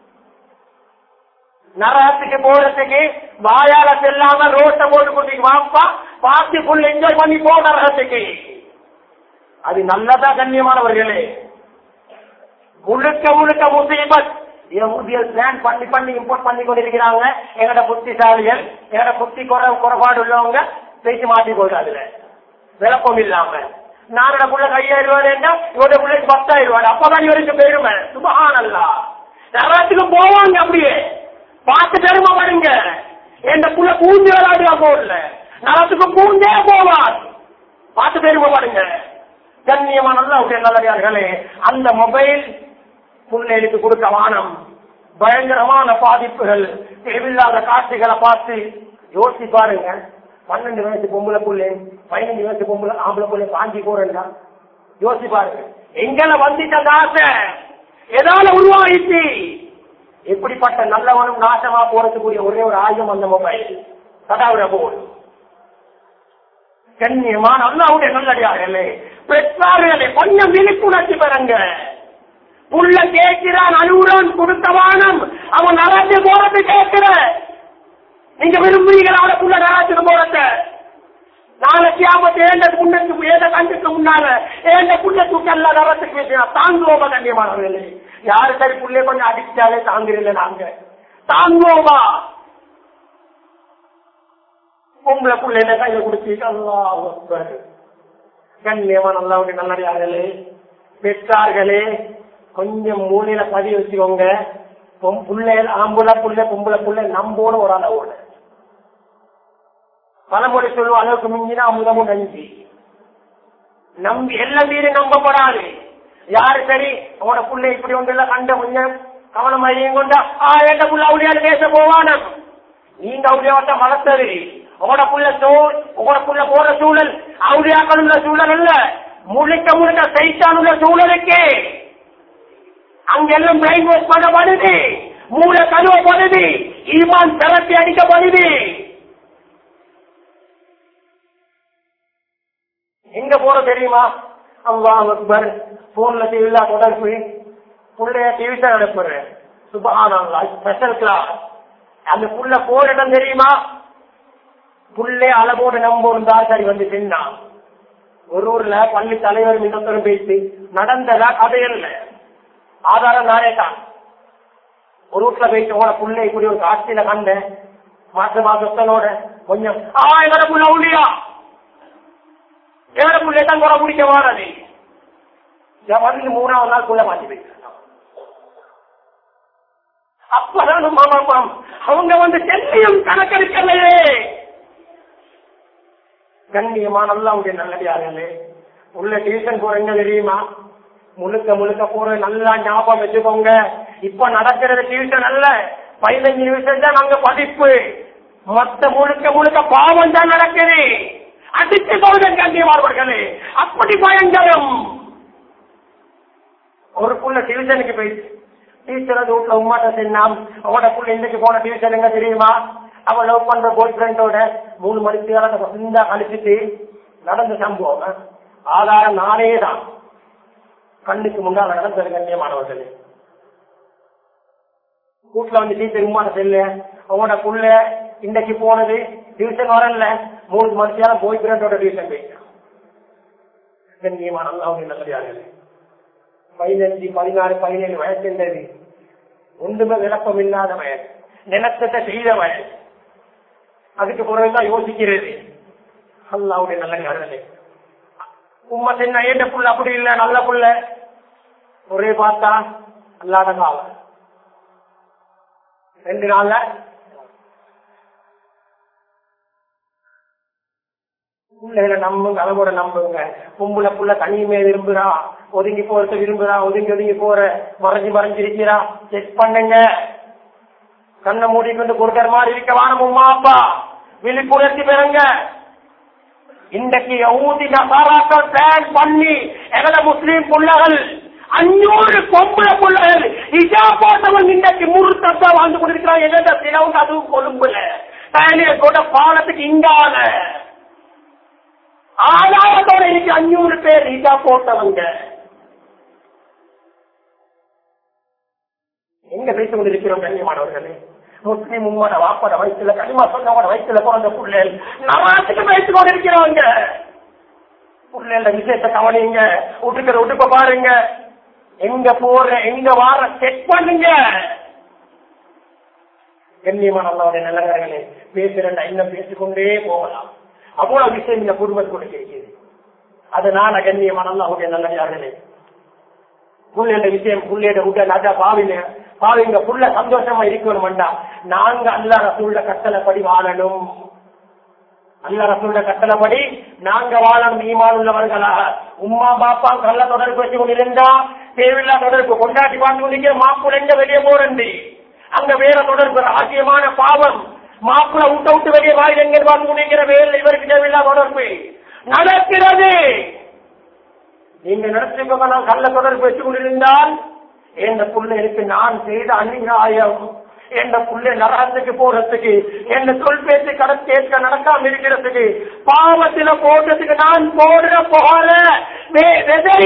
நரகத்துக்கு போறதுக்கு வாயால செல்லாம ரோட்ட போட்டு கொடுத்தீங்க வாப்பா பார்த்து புல் என்ஜாய் பண்ணி போ நரகத்துக்கு அது நல்லதா கண்ணியமானவர்களே முழுக்க முழுக்க முசீபத் யகுதியல் பிளான் பண்ணி பண்ணி இம்போர்ட் பண்ணி கொண்டிருக்கிறாங்க எங்கட புத்திசாலிகள் எங்கட புத்தி குறை குறைபாடு உள்ளவங்க பேசி மாட்டி போயிடாதுல விளக்கம் இல்லாம நானோட புள்ள கையாயிடுவாரு இவரோட பிள்ளைக்கு பத்தாயிடுவாரு அப்பதான் இவருக்கு பெருமை சுபஹானல்லா நரகத்துக்கு போவாங்க அப்படியே பார்த்து பெருமை பாருங்க எந்த புள்ள பூந்து விளையாடுவா போடல நரத்துக்கு பூந்தே போவார் பார்த்து பெருமை பாருங்க கண்ணியமான நல்லே அந்த மொபைல் பிள்ளைகளுக்கு கொடுக்க வானம் பயங்கரமான பாதிப்புகள் தேவையில்லாத காட்சிகளை பார்த்து யோசிச்சு பாருங்க பன்னெண்டு வயசு பொம்பளை புள்ளை பதினஞ்சு வயசு பொம்பளை ஆம்பளை புள்ளை பாஞ்சி போறா யோசிச்சு பாருங்க எங்களை வந்துட்ட அந்த ஆசை எதால உருவாயிச்சு எப்படிப்பட்ட நல்லவனும் நாசமா போறதுக்குரிய ஒரே ஒரு ஆயுதம் அந்த மொபைல் சதாவிர போல் கண்ணியமான அல்லாவுடைய நல்லடியார்களே பெற்றார்களே கொஞ்சம் விழிப்புணர்ச்சி பெறுங்க புள்ள கேட்கிறான் அழுகுறான் கொடுத்த வானம் அவன் நரத்து போறது கேட்கிற நீங்க விரும்புறீங்களா அவட புள்ள நரத்துக்கு போறத நாளைக்கு ஆபத்து ஏண்ட புண்ணத்துக்கு ஏத கண்டுக்கு முன்னால ஏண்ட புண்ணத்துக்கு எல்லாம் நரத்துக்கு பேசினா தாங்குவோமா கண்ணியமானவர்களே யாரு சரி புள்ளே கொஞ்சம் அடிச்சாலே தாங்குறீங்க நாங்க தாங்குவோமா பொம்பளை புள்ள என்ன கையில குடிச்சு அல்லா கண்ணியமான அல்லாவுடைய நல்லடியார்களே பெற்றார்களே கொஞ்சம் மூலையில பதிவு வச்சுக்கோங்க புள்ளை ஆம்புல புள்ள பொம்பளை புள்ள நம்போட ஒரு அளவோட பழமொழி சொல்லுவோம் அளவுக்கு மிஞ்சினா அமுதமும் நஞ்சு நம்பி எல்லாம் மீறி நம்பப்படாது யாரு சரி அவனோட புள்ள இப்படி ஒன்று எல்லாம் கண்ட கொஞ்சம் கவனம் அறியும் கொண்டா ஆ எந்த புள்ள அவளியால் பேச போவான நீங்க அவளியாவட்ட வளர்த்தது உங்களோட புள்ள சூழ் உங்களோட புள்ள போற சூழல் அவளியாக்கள் உள்ள சூழல் அல்ல முழுக்க முழுக்க சைத்தான் உள்ள சூழலுக்கு அங்கெல்லாம் பிரைன் வாஷ் பண்ணப்படுது மூளை கழுவப்படுது ஈமான் திரட்டி அடிக்கப்படுது எங்க போற தெரியுமா அல்லா அக்பர் போன்ல டிவில தொடர்பு புள்ளைய டிவி தான் அனுப்புறேன் சுபஹானல்லா ஸ்பெஷல் கிளாஸ் அந்த புள்ள போற இடம் தெரியுமா புள்ளே அளவோடு நம்ப சரி வந்து நின்னா ஒரு ஊர்ல பள்ளி தலைவர் மின்னத்தரும் பேசி நடந்ததா கதையல்ல ஆதாரம் நானே தான் ஒரு வீட்டுல போயிட்டு உன புள்ளை இப்படி ஒரு காட்சியில கண்டேன் மாச மாசத்தனோட கொஞ்சம் ஆ எங்கட புள்ள உள்ளியா எங்கட புள்ளை தான் குறை பிடிக்க வாரது வந்து மூணாவது நாள் புள்ள மாத்தி வைக்கிறான் அப்பதான் மாமா அவங்க வந்து செல்லியும் கணக்கெடுக்கலையே கண்ணியமா நல்லா உடைய நல்லடியார்களே உள்ள டியூஷன் போறீங்க தெரியுமா முழுக்க முழுக்க போற நல்லா ஞாபகம் வச்சுக்கோங்க இப்ப நடக்கிறது டியூஷன் அல்ல பதினஞ்சு நிமிஷம் தான் அங்க படிப்பு மொத்த முழுக்க முழுக்க பாவம் தான் நடக்குது அடித்து போவதன் கண்ணியமானவர்களே அப்படி பயங்கரம் ஒரு புள்ள டியூஷனுக்கு போயிடுச்சு டீச்சர் அது வீட்டுல உமாட்ட சொன்னாம் அவட புள்ள இன்னைக்கு போன டியூஷன் எங்க தெரியுமா அவன் லவ் பண்ற பாய் ஃப்ரெண்டோட மூணு மணிக்கு இந்த அனுப்பிட்டு நடந்த சம்பவம் ஆதாரம் நானே தான் கண்ணுக்கு முன்னால் நடந்தது கண்ணியமானவர்களே வீட்டுல வந்து டீச்சர் உமாட்ட செல்லு அவனோட புள்ள இன்னைக்கு போனது டியூஷன் வரல மூணு மணிக்கு பாய் ஃப்ரெண்டோட டியூஷன் போயிட்டான் கண்ணியமான அவங்க நல்லதார்களே பதினஞ்சு பதினாறு பதினேழு வயசு இருந்தது ஒன்றுமே விளக்கம் இல்லாத வயசு நிலத்தத்தை செய்த வயசு அதுக்கு பிறகுதான் யோசிக்கிறது அல்லாவுடைய நல்ல கருதலை உண்மை சின்ன ஏட்ட புள்ள அப்படி இல்ல நல்ல புள்ள ஒரே பார்த்தா அல்லாத காவல் ரெண்டு நாள்ல பிள்ளைகளை நம்புங்க அளவோட நம்புங்க கும்புல புள்ள தனியுமே விரும்புறா ஒதுங்கி போறத விரும்புறா ஒதுங்கி ஒதுங்கி போற மறைஞ்சு மறைஞ்சு இருக்கிறா செக் பண்ணுங்க கண்ணை மூடிக்கொண்டு கொடுக்கற மாதிரி இருக்க வானம் உமா அப்பா விழிப்புணர்ச்சி பெறுங்க இன்றைக்கு ஊதி நசாராக்கள் பிளான் பண்ணி எங்கட முஸ்லீம் புள்ளகள் அஞ்சூறு பொம்புல புள்ளகள் இஜா போட்டவன் இன்றைக்கு முருத்தா வாழ்ந்து கொண்டிருக்கிறான் எங்க சிலவுக்கு அதுவும் கொழும்புல பயணிய கூட பாலத்துக்கு இங்கால ஆதாரத்தோட இன்னைக்கு அஞ்சூறு பேர் இதா போட்டவங்க எங்க பேசிக் கொண்டிருக்கிறோம் கண்ணியமானவர்களே முஸ்லீம் உம்மோட வாப்பட வயசுல கனிமா சொன்னவோட வயசுல பிறந்த புள்ளல் நவாத்துக்கு பேசிக் கொண்டிருக்கிறவங்க புள்ளல விஷயத்த கவனிங்க விட்டுக்கிற விட்டுப்ப பாருங்க எங்க போற எங்க வார செக் பண்ணுங்க கண்ணியமான அல்லாவுடைய நல்லவர்களே பேசுறேன் இன்னும் பேசிக்கொண்டே போகலாம் அவ்வளவு விஷயம் இந்த குடும்பத்துக்குள்ள இருக்கிறது அதனால கண்ணியமான அல்லாவுடைய நல்லவர்களே புள்ளேட விஷயம் புள்ளேட விட்ட நஜா பாவில பாவிங்க புள்ள சந்தோஷமா இருக்கணும்டா நாங்க அல்லா ரசூல்ல கட்டளைப்படி வாழணும் அல்லா ரசூல்ல கட்டளைப்படி நாங்க வாழணும் ஈமான் உள்ளவர்களா உம்மா பாப்பா கள்ள தொடர்பு வச்சு கொண்டிருந்தா தேவையில்லா தொடர்பு கொண்டாட்டி பார்த்து கொண்டிருக்கிற மாப்பிள்ளைங்க வெளியே போறண்டி அங்க வேற தொடர்பு ராஜ்யமான பாவம் மாப்பிள்ள விட்ட விட்டு வெளியே வாயில் எங்க பார்த்து கொண்டிருக்கிற வேலை இவருக்கு தேவையில்லா தொடர்பு நடக்கிறது நீங்க நடத்திக்கோங்க நான் கள்ள தொடர்பு வச்சு கொண்டிருந்தால் எந்த பிள்ளைகளுக்கு நான் செய்த அநியாயம் எந்த புள்ளை நரகத்துக்கு போறதுக்கு என்ன சொல் பேச்சு கட கேட்க நடக்காம இருக்கிறதுக்கு பாவத்தில போட்டதுக்கு நான் போடுற போல விதை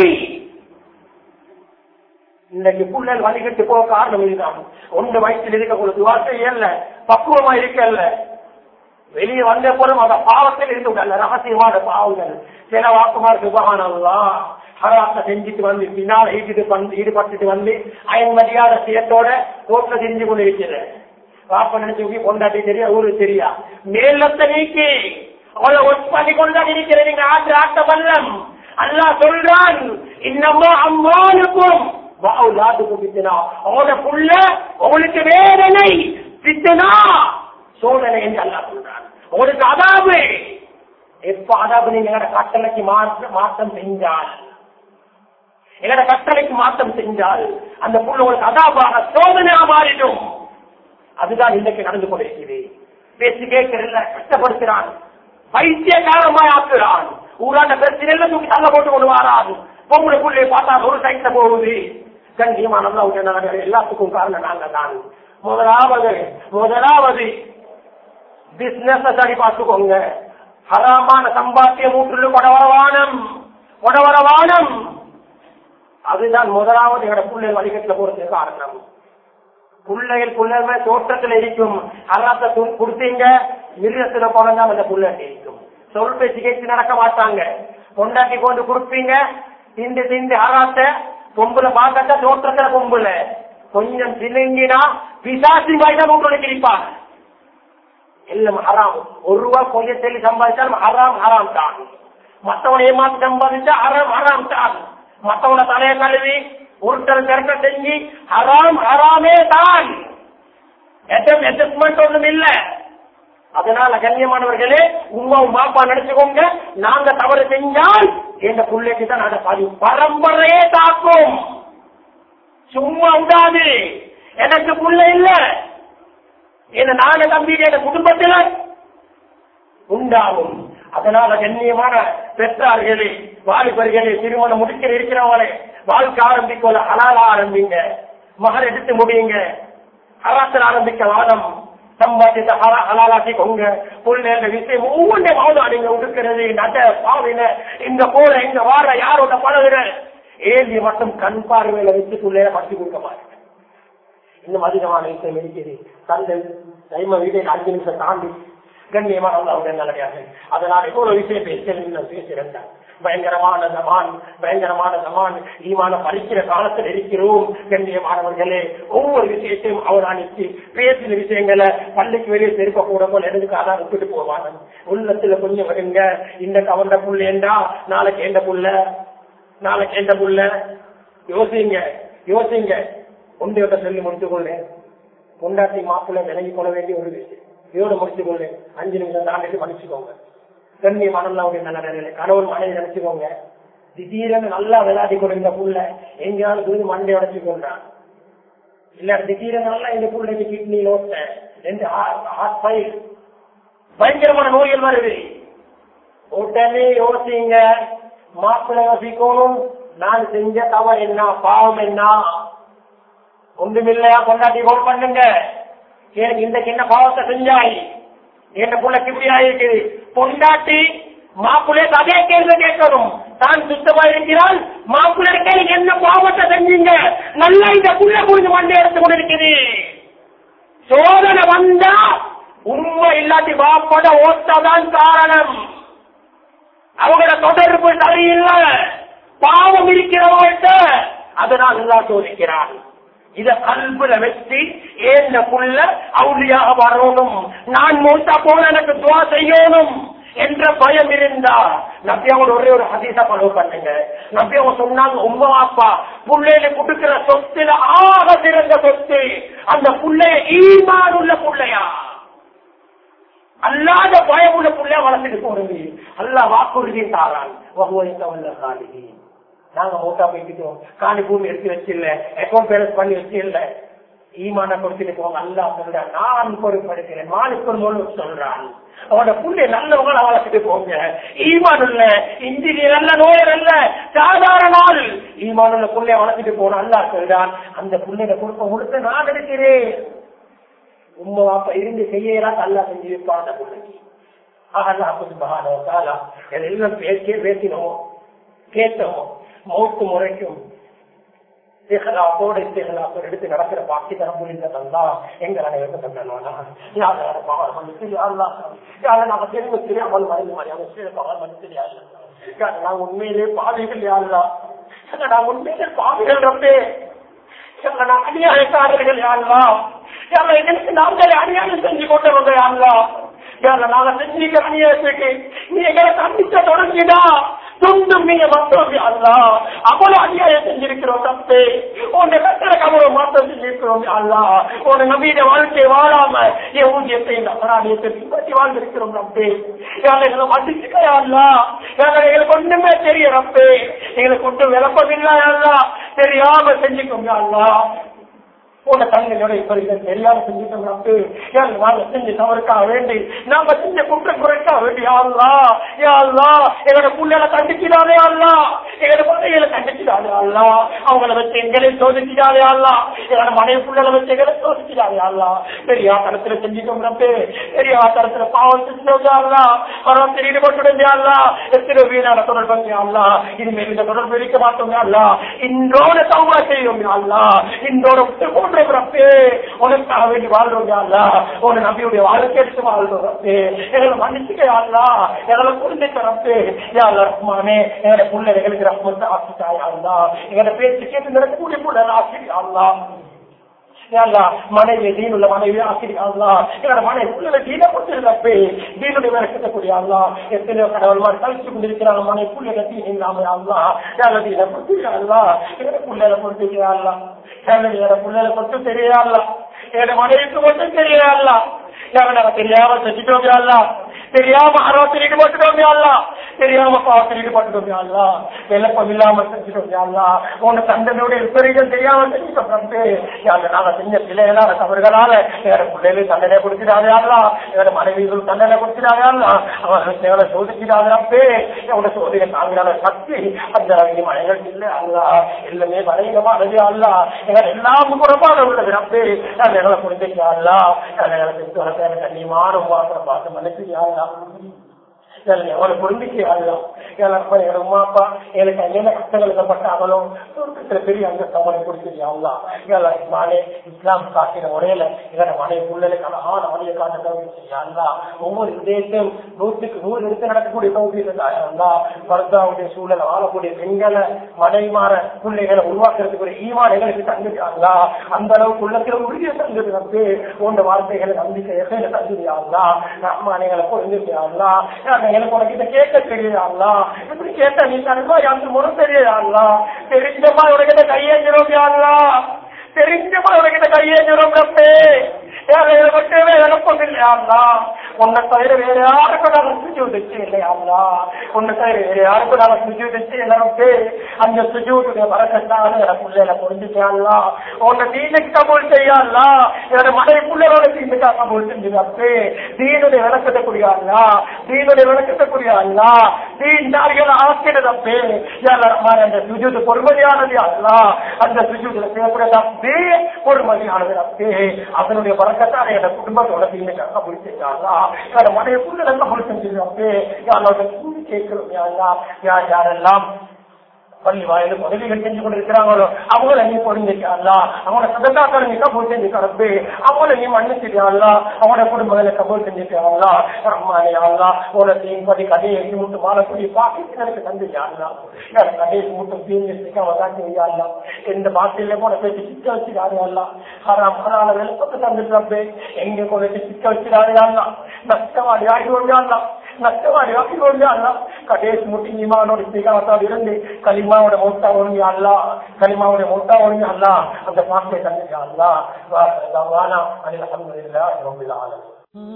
இன்னைக்கு புள்ளல் வழிகட்டு போக காரணம் இதுதான் ஒன்று வயசில் இருக்கக்கூடிய துவாசை இல்ல பக்குவமா இருக்கல்ல வெளியே வந்த போதும் அந்த பாவத்தில் இருந்து விடல ரகசியமான பாவங்கள் சில வாக்குமார் சுபகானல்லாம் ஹராத்த செஞ்சுட்டு வந்து பின்னால் ஈடுபட்டு வந்து ஈடுபட்டுட்டு வந்து அயன்மதியாத சுயத்தோட ரோட்ல தெரிஞ்சு கொண்டு இருக்கிறேன் வாப்ப நினைச்சு கொண்டாட்டி தெரியா ஊரு தெரியா மேலத்தை நீக்கி அவளை ஒர்க் பண்ணி கொண்டாடி இருக்கிறேன் நீங்க ஆட்டு ஆட்ட வல்லம் அல்லா சொல்றான் இன்னமோ அம்மானுக்கும் வாவுலாத்துக்கும் பித்தனா அவனோட புள்ள உங்களுக்கு வேதனை பித்தனா சோதனை என்று அல்லா சொல்றான் உங்களுக்கு அதாபு எப்ப அதாபு நீங்க எங்கட கட்டளைக்கு மாற்ற மாற்றம் செஞ்சால் எங்கட கட்டளைக்கு மாற்றம் செஞ்சால் அந்த புள்ள உங்களுக்கு அதாபாக சோதனையா மாறிடும் அதுதான் இன்றைக்கு நடந்து கொண்டிருக்கிறது பேசி கேட்கிறல்ல கஷ்டப்படுத்துறான் பைத்தியகாரமாய் ஆக்குறான் ஊராட்ட பிரச்சனை தூக்கி தள்ள போட்டு கொண்டு வாரான் பொம்பளை புள்ளைய பார்த்தா ஒரு சைட்ல போகுது கண்டியமான எல்லாத்துக்கும் காரணம் நாங்க தான் முதலாவது முதலாவது பிசினஸ் சரி பார்த்துக்கோங்க ஹராமான சம்பாத்தியம் ஊற்றுள்ள கொடவரவானம் கொடவரவானம் அதுதான் முதலாவது எங்களோட பிள்ளைகள் வழிகட்டில போறதுக்கு காரணம் பிள்ளைகள் பிள்ளைமே தோட்டத்துல இருக்கும் அராத்த கொடுத்தீங்க மிருகத்துல போனதான் அந்த புள்ளட்டி இருக்கும் சொல் பேச்சு கேட்டு நடக்க மாட்டாங்க கொண்டாட்டி கொண்டு கொடுப்பீங்க திண்டு திண்டு அராத்த பொம்புல பார்க்கத்த தோற்றத்துல பொம்புல கொஞ்சம் சிலுங்கினா பிசாசி வாய்தான் உங்களுக்கு இருப்பாங்க எல்லாம் ஹராம் ஒரு ரூபா பொய்ய சொல்லி சம்பாதிச்சாலும் ஹராம் ஹராம் தான் மத்தவனை ஏமாத்தி சம்பாதிச்சா ஹராம் ஹராம் தான் மத்தவனை தலையை கழுவி உருட்டல் திறக்க செஞ்சு ஹராம் ஹராமே தான் அட்ஜஸ்ட்மெண்ட் ஒண்ணும் இல்ல அதனால கண்ணியமானவர்களே உமாவும் பாப்பா நினைச்சுக்கோங்க நாங்க தவறு செஞ்சால் எங்க பிள்ளைக்கு தான் நாங்க பாதி பரம்பரையே தாக்கும் சும்மா விடாது எனக்கு புள்ள இல்ல என்ன நான தம்பி என் குடும்பத்துல உண்டாகும் அதனால கண்ணியமான பெற்றார்களே வாலிபர்களே திருமணம் முடிக்கிற இருக்கிறவங்களே வாழ்க்கை ஆரம்பிக்கல ஹலால ஆரம்பிங்க மகர் எடுத்து முடியுங்க ஹராத்தில் ஆரம்பிக்க வாதம் சம்பாதித்த ஹலாலாக்கி கொங்க புள்ள விஷயம் ஒவ்வொன்றையும் நீங்க உடுக்கிறது நட பாவின இந்த போல இந்த வார யாரோட பழகுற ஏந்தி மட்டும் கண் பார்வையில வச்சு பிள்ளைய படுத்தி கொடுக்க மாட்டேங்க இன்னும் அதிகமான விஷயம் இருக்குது தந்தை டைம வீட்டை அஞ்சு நிமிஷம் தாண்டி கண்ணியமான அவங்க நல்லதாக அதனால் இவ்வளவு விஷயம் பேச பேசியிருந்தார் பயங்கரமான ஜமான் பயங்கரமான ஜமான் ஈமான பறிக்கிற காலத்தில் இருக்கிறோம் கண்ணியமானவர்களே ஒவ்வொரு விஷயத்தையும் அவதானித்து பேசின விஷயங்களை பள்ளிக்கு வெளியே திருப்ப கூட போல எதுக்கு அதான் விட்டுட்டு போவாங்க உள்ளத்துல கொஞ்சம் வருங்க இந்த கவர்ந்த புள்ள ஏண்டா நாளைக்கு எந்த புள்ள நாளைக்கு எந்த புள்ள யோசிங்க யோசிங்க உண்டையோட சொல்லி முடித்துக் கொள்ளேன் பொண்டாட்டி மாப்பிள்ளை விலகி கொள்ள வேண்டிய ஒரு விஷயம் இதோட முடித்துக் கொள்ளேன் அஞ்சு நிமிஷம் தாண்டி படிச்சுக்கோங்க கண்ணி மனம்லாம் நல்ல நிலையில கணவன் மனைவி நினைச்சுக்கோங்க திடீரென நல்லா விளையாடி கொண்டிருந்த புள்ள எங்கேயாவது தூது மண்டை உடச்சு கொண்டான் இல்ல திடீரென நல்லா இந்த புள்ளைக்கு கிட்னி ஓட்ட ரெண்டு ஹார்ட் ஃபைல் பயங்கரமான நோய்கள் வருது உடனே யோசிங்க மாப்பிள்ளை யோசிக்கணும் நான் செஞ்ச தவறு என்ன பாவம் என்ன ஒன்றுமில்லையா கொண்டாட்டி கோல் பண்ணுங்க எனக்கு இந்த சின்ன பாவத்தை செஞ்சாய் என் புள்ளைக்கு இப்படி ஆயிருக்கு பொண்டாட்டி மாப்பிள்ளை அதே கேள்வி கேட்கணும் தான் சுத்தமா இருக்கிறால் மாப்பிள்ளை என்ன பாவத்தை செஞ்சீங்க நல்லா இந்த புள்ள புரிஞ்சு வண்டி எடுத்து கொண்டிருக்குது சோதனை வந்தா உண்மை இல்லாட்டி வாப்பட ஓட்டதான் காரணம் அவங்களோட தொடர்பு சரியில்லை பாவம் இருக்கிறவங்கள்ட்ட அதனால் எல்லாம் சோதிக்கிறான் இத கல்புல வச்சு ஏந்த புள்ள அவுளியாக வரணும் நான் மூத்தா போன எனக்கு துவா செய்யணும் என்ற பயம் இருந்தா நம்பியாவோட ஒரே ஒரு ஹதீசா ஃபாலோ பண்ணுங்க நம்பியாவ சொன்னாங்க உங்க அப்பா புள்ளையில கொடுக்கிற சொத்துல ஆக சிறந்த சொத்து அந்த புள்ளைய ஈமான் உள்ள புள்ளையா அல்லாத பயம் உள்ள புள்ளையா வளர்த்துட்டு போறது அல்லா வாக்குறுதியும் தாரான் வகுவந்த காலிகி நாங்க மூட்டா போய்கிட்டோம் காணி பூமி எடுத்து வச்சு இல்ல அக்கௌண்ட் பேலன்ஸ் பண்ணி வச்சு இல்ல ஈமான கொடுத்துட்டு போங்க அல்லா சொல்றான் நான் பொறுப்படுக்கிறேன் மாலிக் ஒரு மொழி சொல்றான் அவனோட புள்ளை நல்லவங்க வளர்த்துட்டு போங்க ஈமான் இல்ல இன்ஜினியர் அல்ல நோயர் அல்ல சாதாரண ஆள் ஈமான் உள்ள புள்ளைய வளர்த்துட்டு போன அல்லா சொல்றான் அந்த புள்ளைய கொடுக்க கொடுத்து நான் இருக்கிறேன் உண்மை வாப்ப இருந்து செய்யலாம் அல்லா செஞ்சு வைப்பான் அந்த பிள்ளைக்கு அல்லா புதுபகானோ காலா எல்லாம் பேசியே பேசினோம் கேட்டோம் மௌத்து முறைக்கும் இஹ்லாஸோட இஸ்திஹ்லாஸோட எடுத்து நடக்கிற பாக்கி தர முடிந்த தந்தா எங்கள் அனைவருக்கும் தந்தனானா யாரோட பகவான் மன்னிச்சு அல்லா யாரை நாங்க தெரிவு தெரியாமல் மறைந்து மரியாதை பகவான் மன்னிச்சு யாரு நான் உண்மையிலே பாவிகள் யாருலா நான் உண்மையிலே பாவிகள் ரப்பே நான் அநியாயக்காரர்கள் யாருலா யாரை எனக்கு நாங்களே அநியாயம் செஞ்சு கொண்டவங்க யாருலா யாரை நாங்க செஞ்சுக்க அநியாயத்துக்கு நீ எங்களை கண்டிச்ச தொடங்கினா துண்டும் நீங்க மாற்றம் அல்லா அவ்வளவு அநியாயம் செஞ்சிருக்கிறோம் தப்பு உன்னை கட்டளை அவ்வளவு மாற்றம் செஞ்சிருக்கிறோம் அல்லா உன்னை நம்பிய வாழ்க்கையை வாழாம என் ஊதியத்தை இந்த அபராதியத்தை பின்பற்றி வாழ்ந்திருக்கிறோம் தப்பு எங்களை மன்னிச்சுக்கையா அல்லா எங்களுக்கு ஒண்ணுமே தெரிய ரப்பு எங்களுக்கு ஒன்றும் விளப்பமில்லை அல்லா தெரியாம செஞ்சுக்கோங்க அல்லா போன தங்களோட இப்ப தெரியாம செஞ்சுட்டோம் ரப்பு நாங்க செஞ்ச தவறுக்காக வேண்டி நாங்க செஞ்ச குற்றம் குறைக்காக வேண்டி யாருலா யாருலா எங்களோட புள்ளைகளை கண்டிக்கிறாரே அல்லா எங்களோட குழந்தைகளை கண்டிக்கிறாரே அல்லா அவங்கள வச்சு எங்களை சோதிக்கிறாரே அல்லா எங்களோட மனைவி புள்ளைகளை வச்சு எங்களை சோதிக்கிறாரே அல்லா பெரிய தரத்துல செஞ்சுட்டோம் ரப்பு பெரிய தரத்துல பாவம் செஞ்சோம் அல்லா பரவ தெரியுது கொண்டு அல்லா எத்தனை வீணான தொடர்பு அல்லா இனிமேல் இந்த தொடர்பு இருக்க மாட்டோம் அல்லா இன்றோட சௌபா செய்யும் அல்லா இன்றோட விட்டு போன்றோம் ரப்பே உனக்காக வேண்டி வாழ்றோம் அல்லா உன நம்பியுடைய வாழ்க்கை எடுத்து வாழ்றோம் ரப்பே எங்களை மன்னிச்சுக்க அல்லா எங்களை புரிஞ்சுக்க ரப்பே யா ரஹ்மானே எங்களோட பிள்ளைகளுக்கு ரஹ்மத்தை ஆசிட்டாயா அல்லா எங்களோட பேச்சு கேட்டு நடக்கக்கூடிய பிள்ளை ஆசிரியா அல்லா மனைவி தீனுள்ள மனைவி ஆசிரியா என்னோட மனைவி புள்ள தீன கொடுத்திருந்தப்பே தீனுடைய வேலை கட்டக்கூடிய அல்லா எத்தனையோ கடவுள்மார் கழிச்சு கொண்டிருக்கிறாங்க மனைவி புள்ள தீன் இல்லாம அல்லா யார தீன கொடுத்திருக்கா என்னோட புள்ளையில கொடுத்திருக்கிறா என்னோட புள்ளையில கொடுத்து தெரியாதா என்னோட மனைவிக்கு மட்டும் தெரியாதா எவனால தெரியாம செஞ்சுட்டோம் அல்லா தெரியாம அறுபத்தி போட்டுட்டோம் அல்லா தெரியாம பாவத்தில் ஈடுபட்டுட்டோம் அல்லா விளப்பம் இல்லாம செஞ்சுட்டோம் அல்லா உன்னை தண்டனுடைய விபரீதம் தெரியாம செஞ்சுட்டோம் ரப்பே யாரு நாங்க செஞ்ச பிள்ளைகளால தவறுகளால வேற பிள்ளைகளுக்கு தண்டனை கொடுக்கிறாரே அல்லா வேற மனைவிகள் தண்டனை கொடுக்கிறாரே அல்லா அவன் சேவலை சோதிக்கிறாரே ரப்பே உன்னை சோதனை தாங்கிறான சக்தி அந்த மனைகள் இல்லை அல்லா எல்லாமே பலகீனமானது அல்லா எங்கள் எல்லாம் குறைபாடு உள்ளது ரப்பே நான் எங்களை புரிஞ்சுக்கிறா அல்லா எங்களை கண்ணியமான வாசனை பார்த்து மன்னிச்சியா எவ்வளவு புரிஞ்சுக்கிறாங்களோ எங்களோட உமா அப்பா எனக்கு என்னென்ன கஷ்டங்கள் எழுதப்பட்டாங்களோ சொர்க்கத்துல பெரிய அந்த சமனை கொடுத்துருக்காங்களா மானே இஸ்லாம் காட்டின முறையில எங்களோட மனை பிள்ளைகளுக்கு அழகான வழியை காட்ட தவிர்த்தியா ஒவ்வொரு இதயத்தையும் நூற்றுக்கு நூறு எடுத்து நடக்கக்கூடிய தவிர்த்திருந்தா பர்தாவுடைய சூழல் வாழக்கூடிய பெண்களை மனைமாற பிள்ளைகளை உருவாக்குறதுக்கு ஈமான் எங்களுக்கு தந்துட்டாங்களா அந்த அளவுக்கு உள்ளத்துல உறுதியை தந்துட்டு வந்து உங்க வார்த்தைகளை நம்பிக்கை எகையில தந்துடியாங்களா நம்ம எங்களை புரிஞ்சுட்டியாங்களா எனக்கு உனக்கு இதை கேட்க தெரியாதா இப்படி கேட்ட நீ தருவா அந்த முறை தெரியாதா தெரிஞ்சமா உனக்கு இதை கையேஞ்சிரும் யாருலா தெரிஞ்சமா உனக்கு இதை கையேஞ்சிரும் ரப்பே மட்டுமே இழப்பதில்லையாங்களா உன்னை தவிர வேற யாருக்கும் நாங்கள் சுஜூது இல்லையாங்களா உன்னை தவிர வேற யாருக்கும் நாங்கள் சுஜூது செய்யலப்பே அந்த சுஜூதுடைய வரக்கட்டான எனக்கு உள்ள புரிஞ்சுட்டாங்களா உன்னை தீனுக்கு கபூல் செய்யாங்களா என்னோட மனை பிள்ளைகளோட தீனுக்கா கபூல் செஞ்சுதாப்பே தீனுடைய விளக்கத்தை புரியாங்களா தீனுடைய விளக்கத்தை புரியாங்களா தீன் தாரிகள் ஆசிரியதப்பே யாரும் அந்த சுஜூது பொறுமதியானது அல்லா அந்த சுஜூதுல செய்யக்கூடிய தப்பே பொறுமதியானது அப்பே அதனுடைய வரக்கத்தான என் குடும்பத்தோட தீனுக்கு கபூல் செய்யாங்களா என்னோட மனைவி பிள்ளைகள் கபூல் செஞ்சுதாப்பே யாரோட கூலி கேட்கிறோம் யாரா யார் யாரெல்லாம் பள்ளி வாயிலும் உதவிகள் செஞ்சு கொண்டிருக்கிறாங்களோ அவங்கள நீ பொருந்திக்காங்களா அவங்களோட சதந்தாக்களை நீ கபூல் செஞ்சு கலப்பு அவங்கள நீ மன்னிச்சிருக்காங்களா அவங்களோட குடும்பங்களை கபூல் செஞ்சுக்காங்களா ரஹ்மானியாங்களா உன தீன் படி கதையை எழுதி முட்டு மாலக்கூடிய பாக்கிட்டு எனக்கு தந்துருக்காங்களா கதையை முட்டும் தீங்கு சிக்காம தான் செய்யாங்களா எந்த பாட்டில போன பேச்சு சிக்க வச்சுக்காருங்களா ஹராம் ஹரான வெளிப்பட்டு தந்துட்டு எங்க கொண்டு சிக்க வச்சுக்காருங்களா நஷ்டவாடி ஆகி கொண்டாங்களா நஷ்டவாடி ஆகி கொண்டாங்களா கடைசி முட்டி ஈமானோட சிகாவத்தால் இருந்து கலிமாவோட மௌத்தா ஒழுங்கி அல்லா கலிமாவோட மௌத்தா ஒழுங்கி அல்லா அந்த பாட்டை தந்துட்டு அல்லா வானா அனில் அஹமதுல்லா ரொம்ப ஆலம்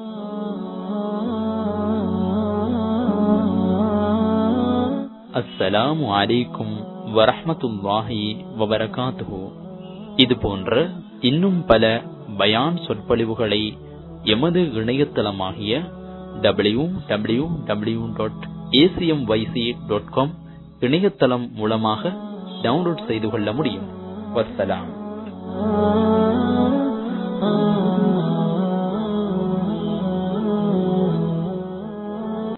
அஸ்ஸலாமு அலைக்கும் வரஹ்மத்துல்லாஹி வபரகாத்துஹு இது போன்ற இன்னும் பல பயான் சொற்பொழிவுகளை எமது இணையதளமாகிய W W W dot ACM YC dot com இணையதளம் மூலமாக டவுன்லோட் செய்து கொள்ள முடியும் வசலாம்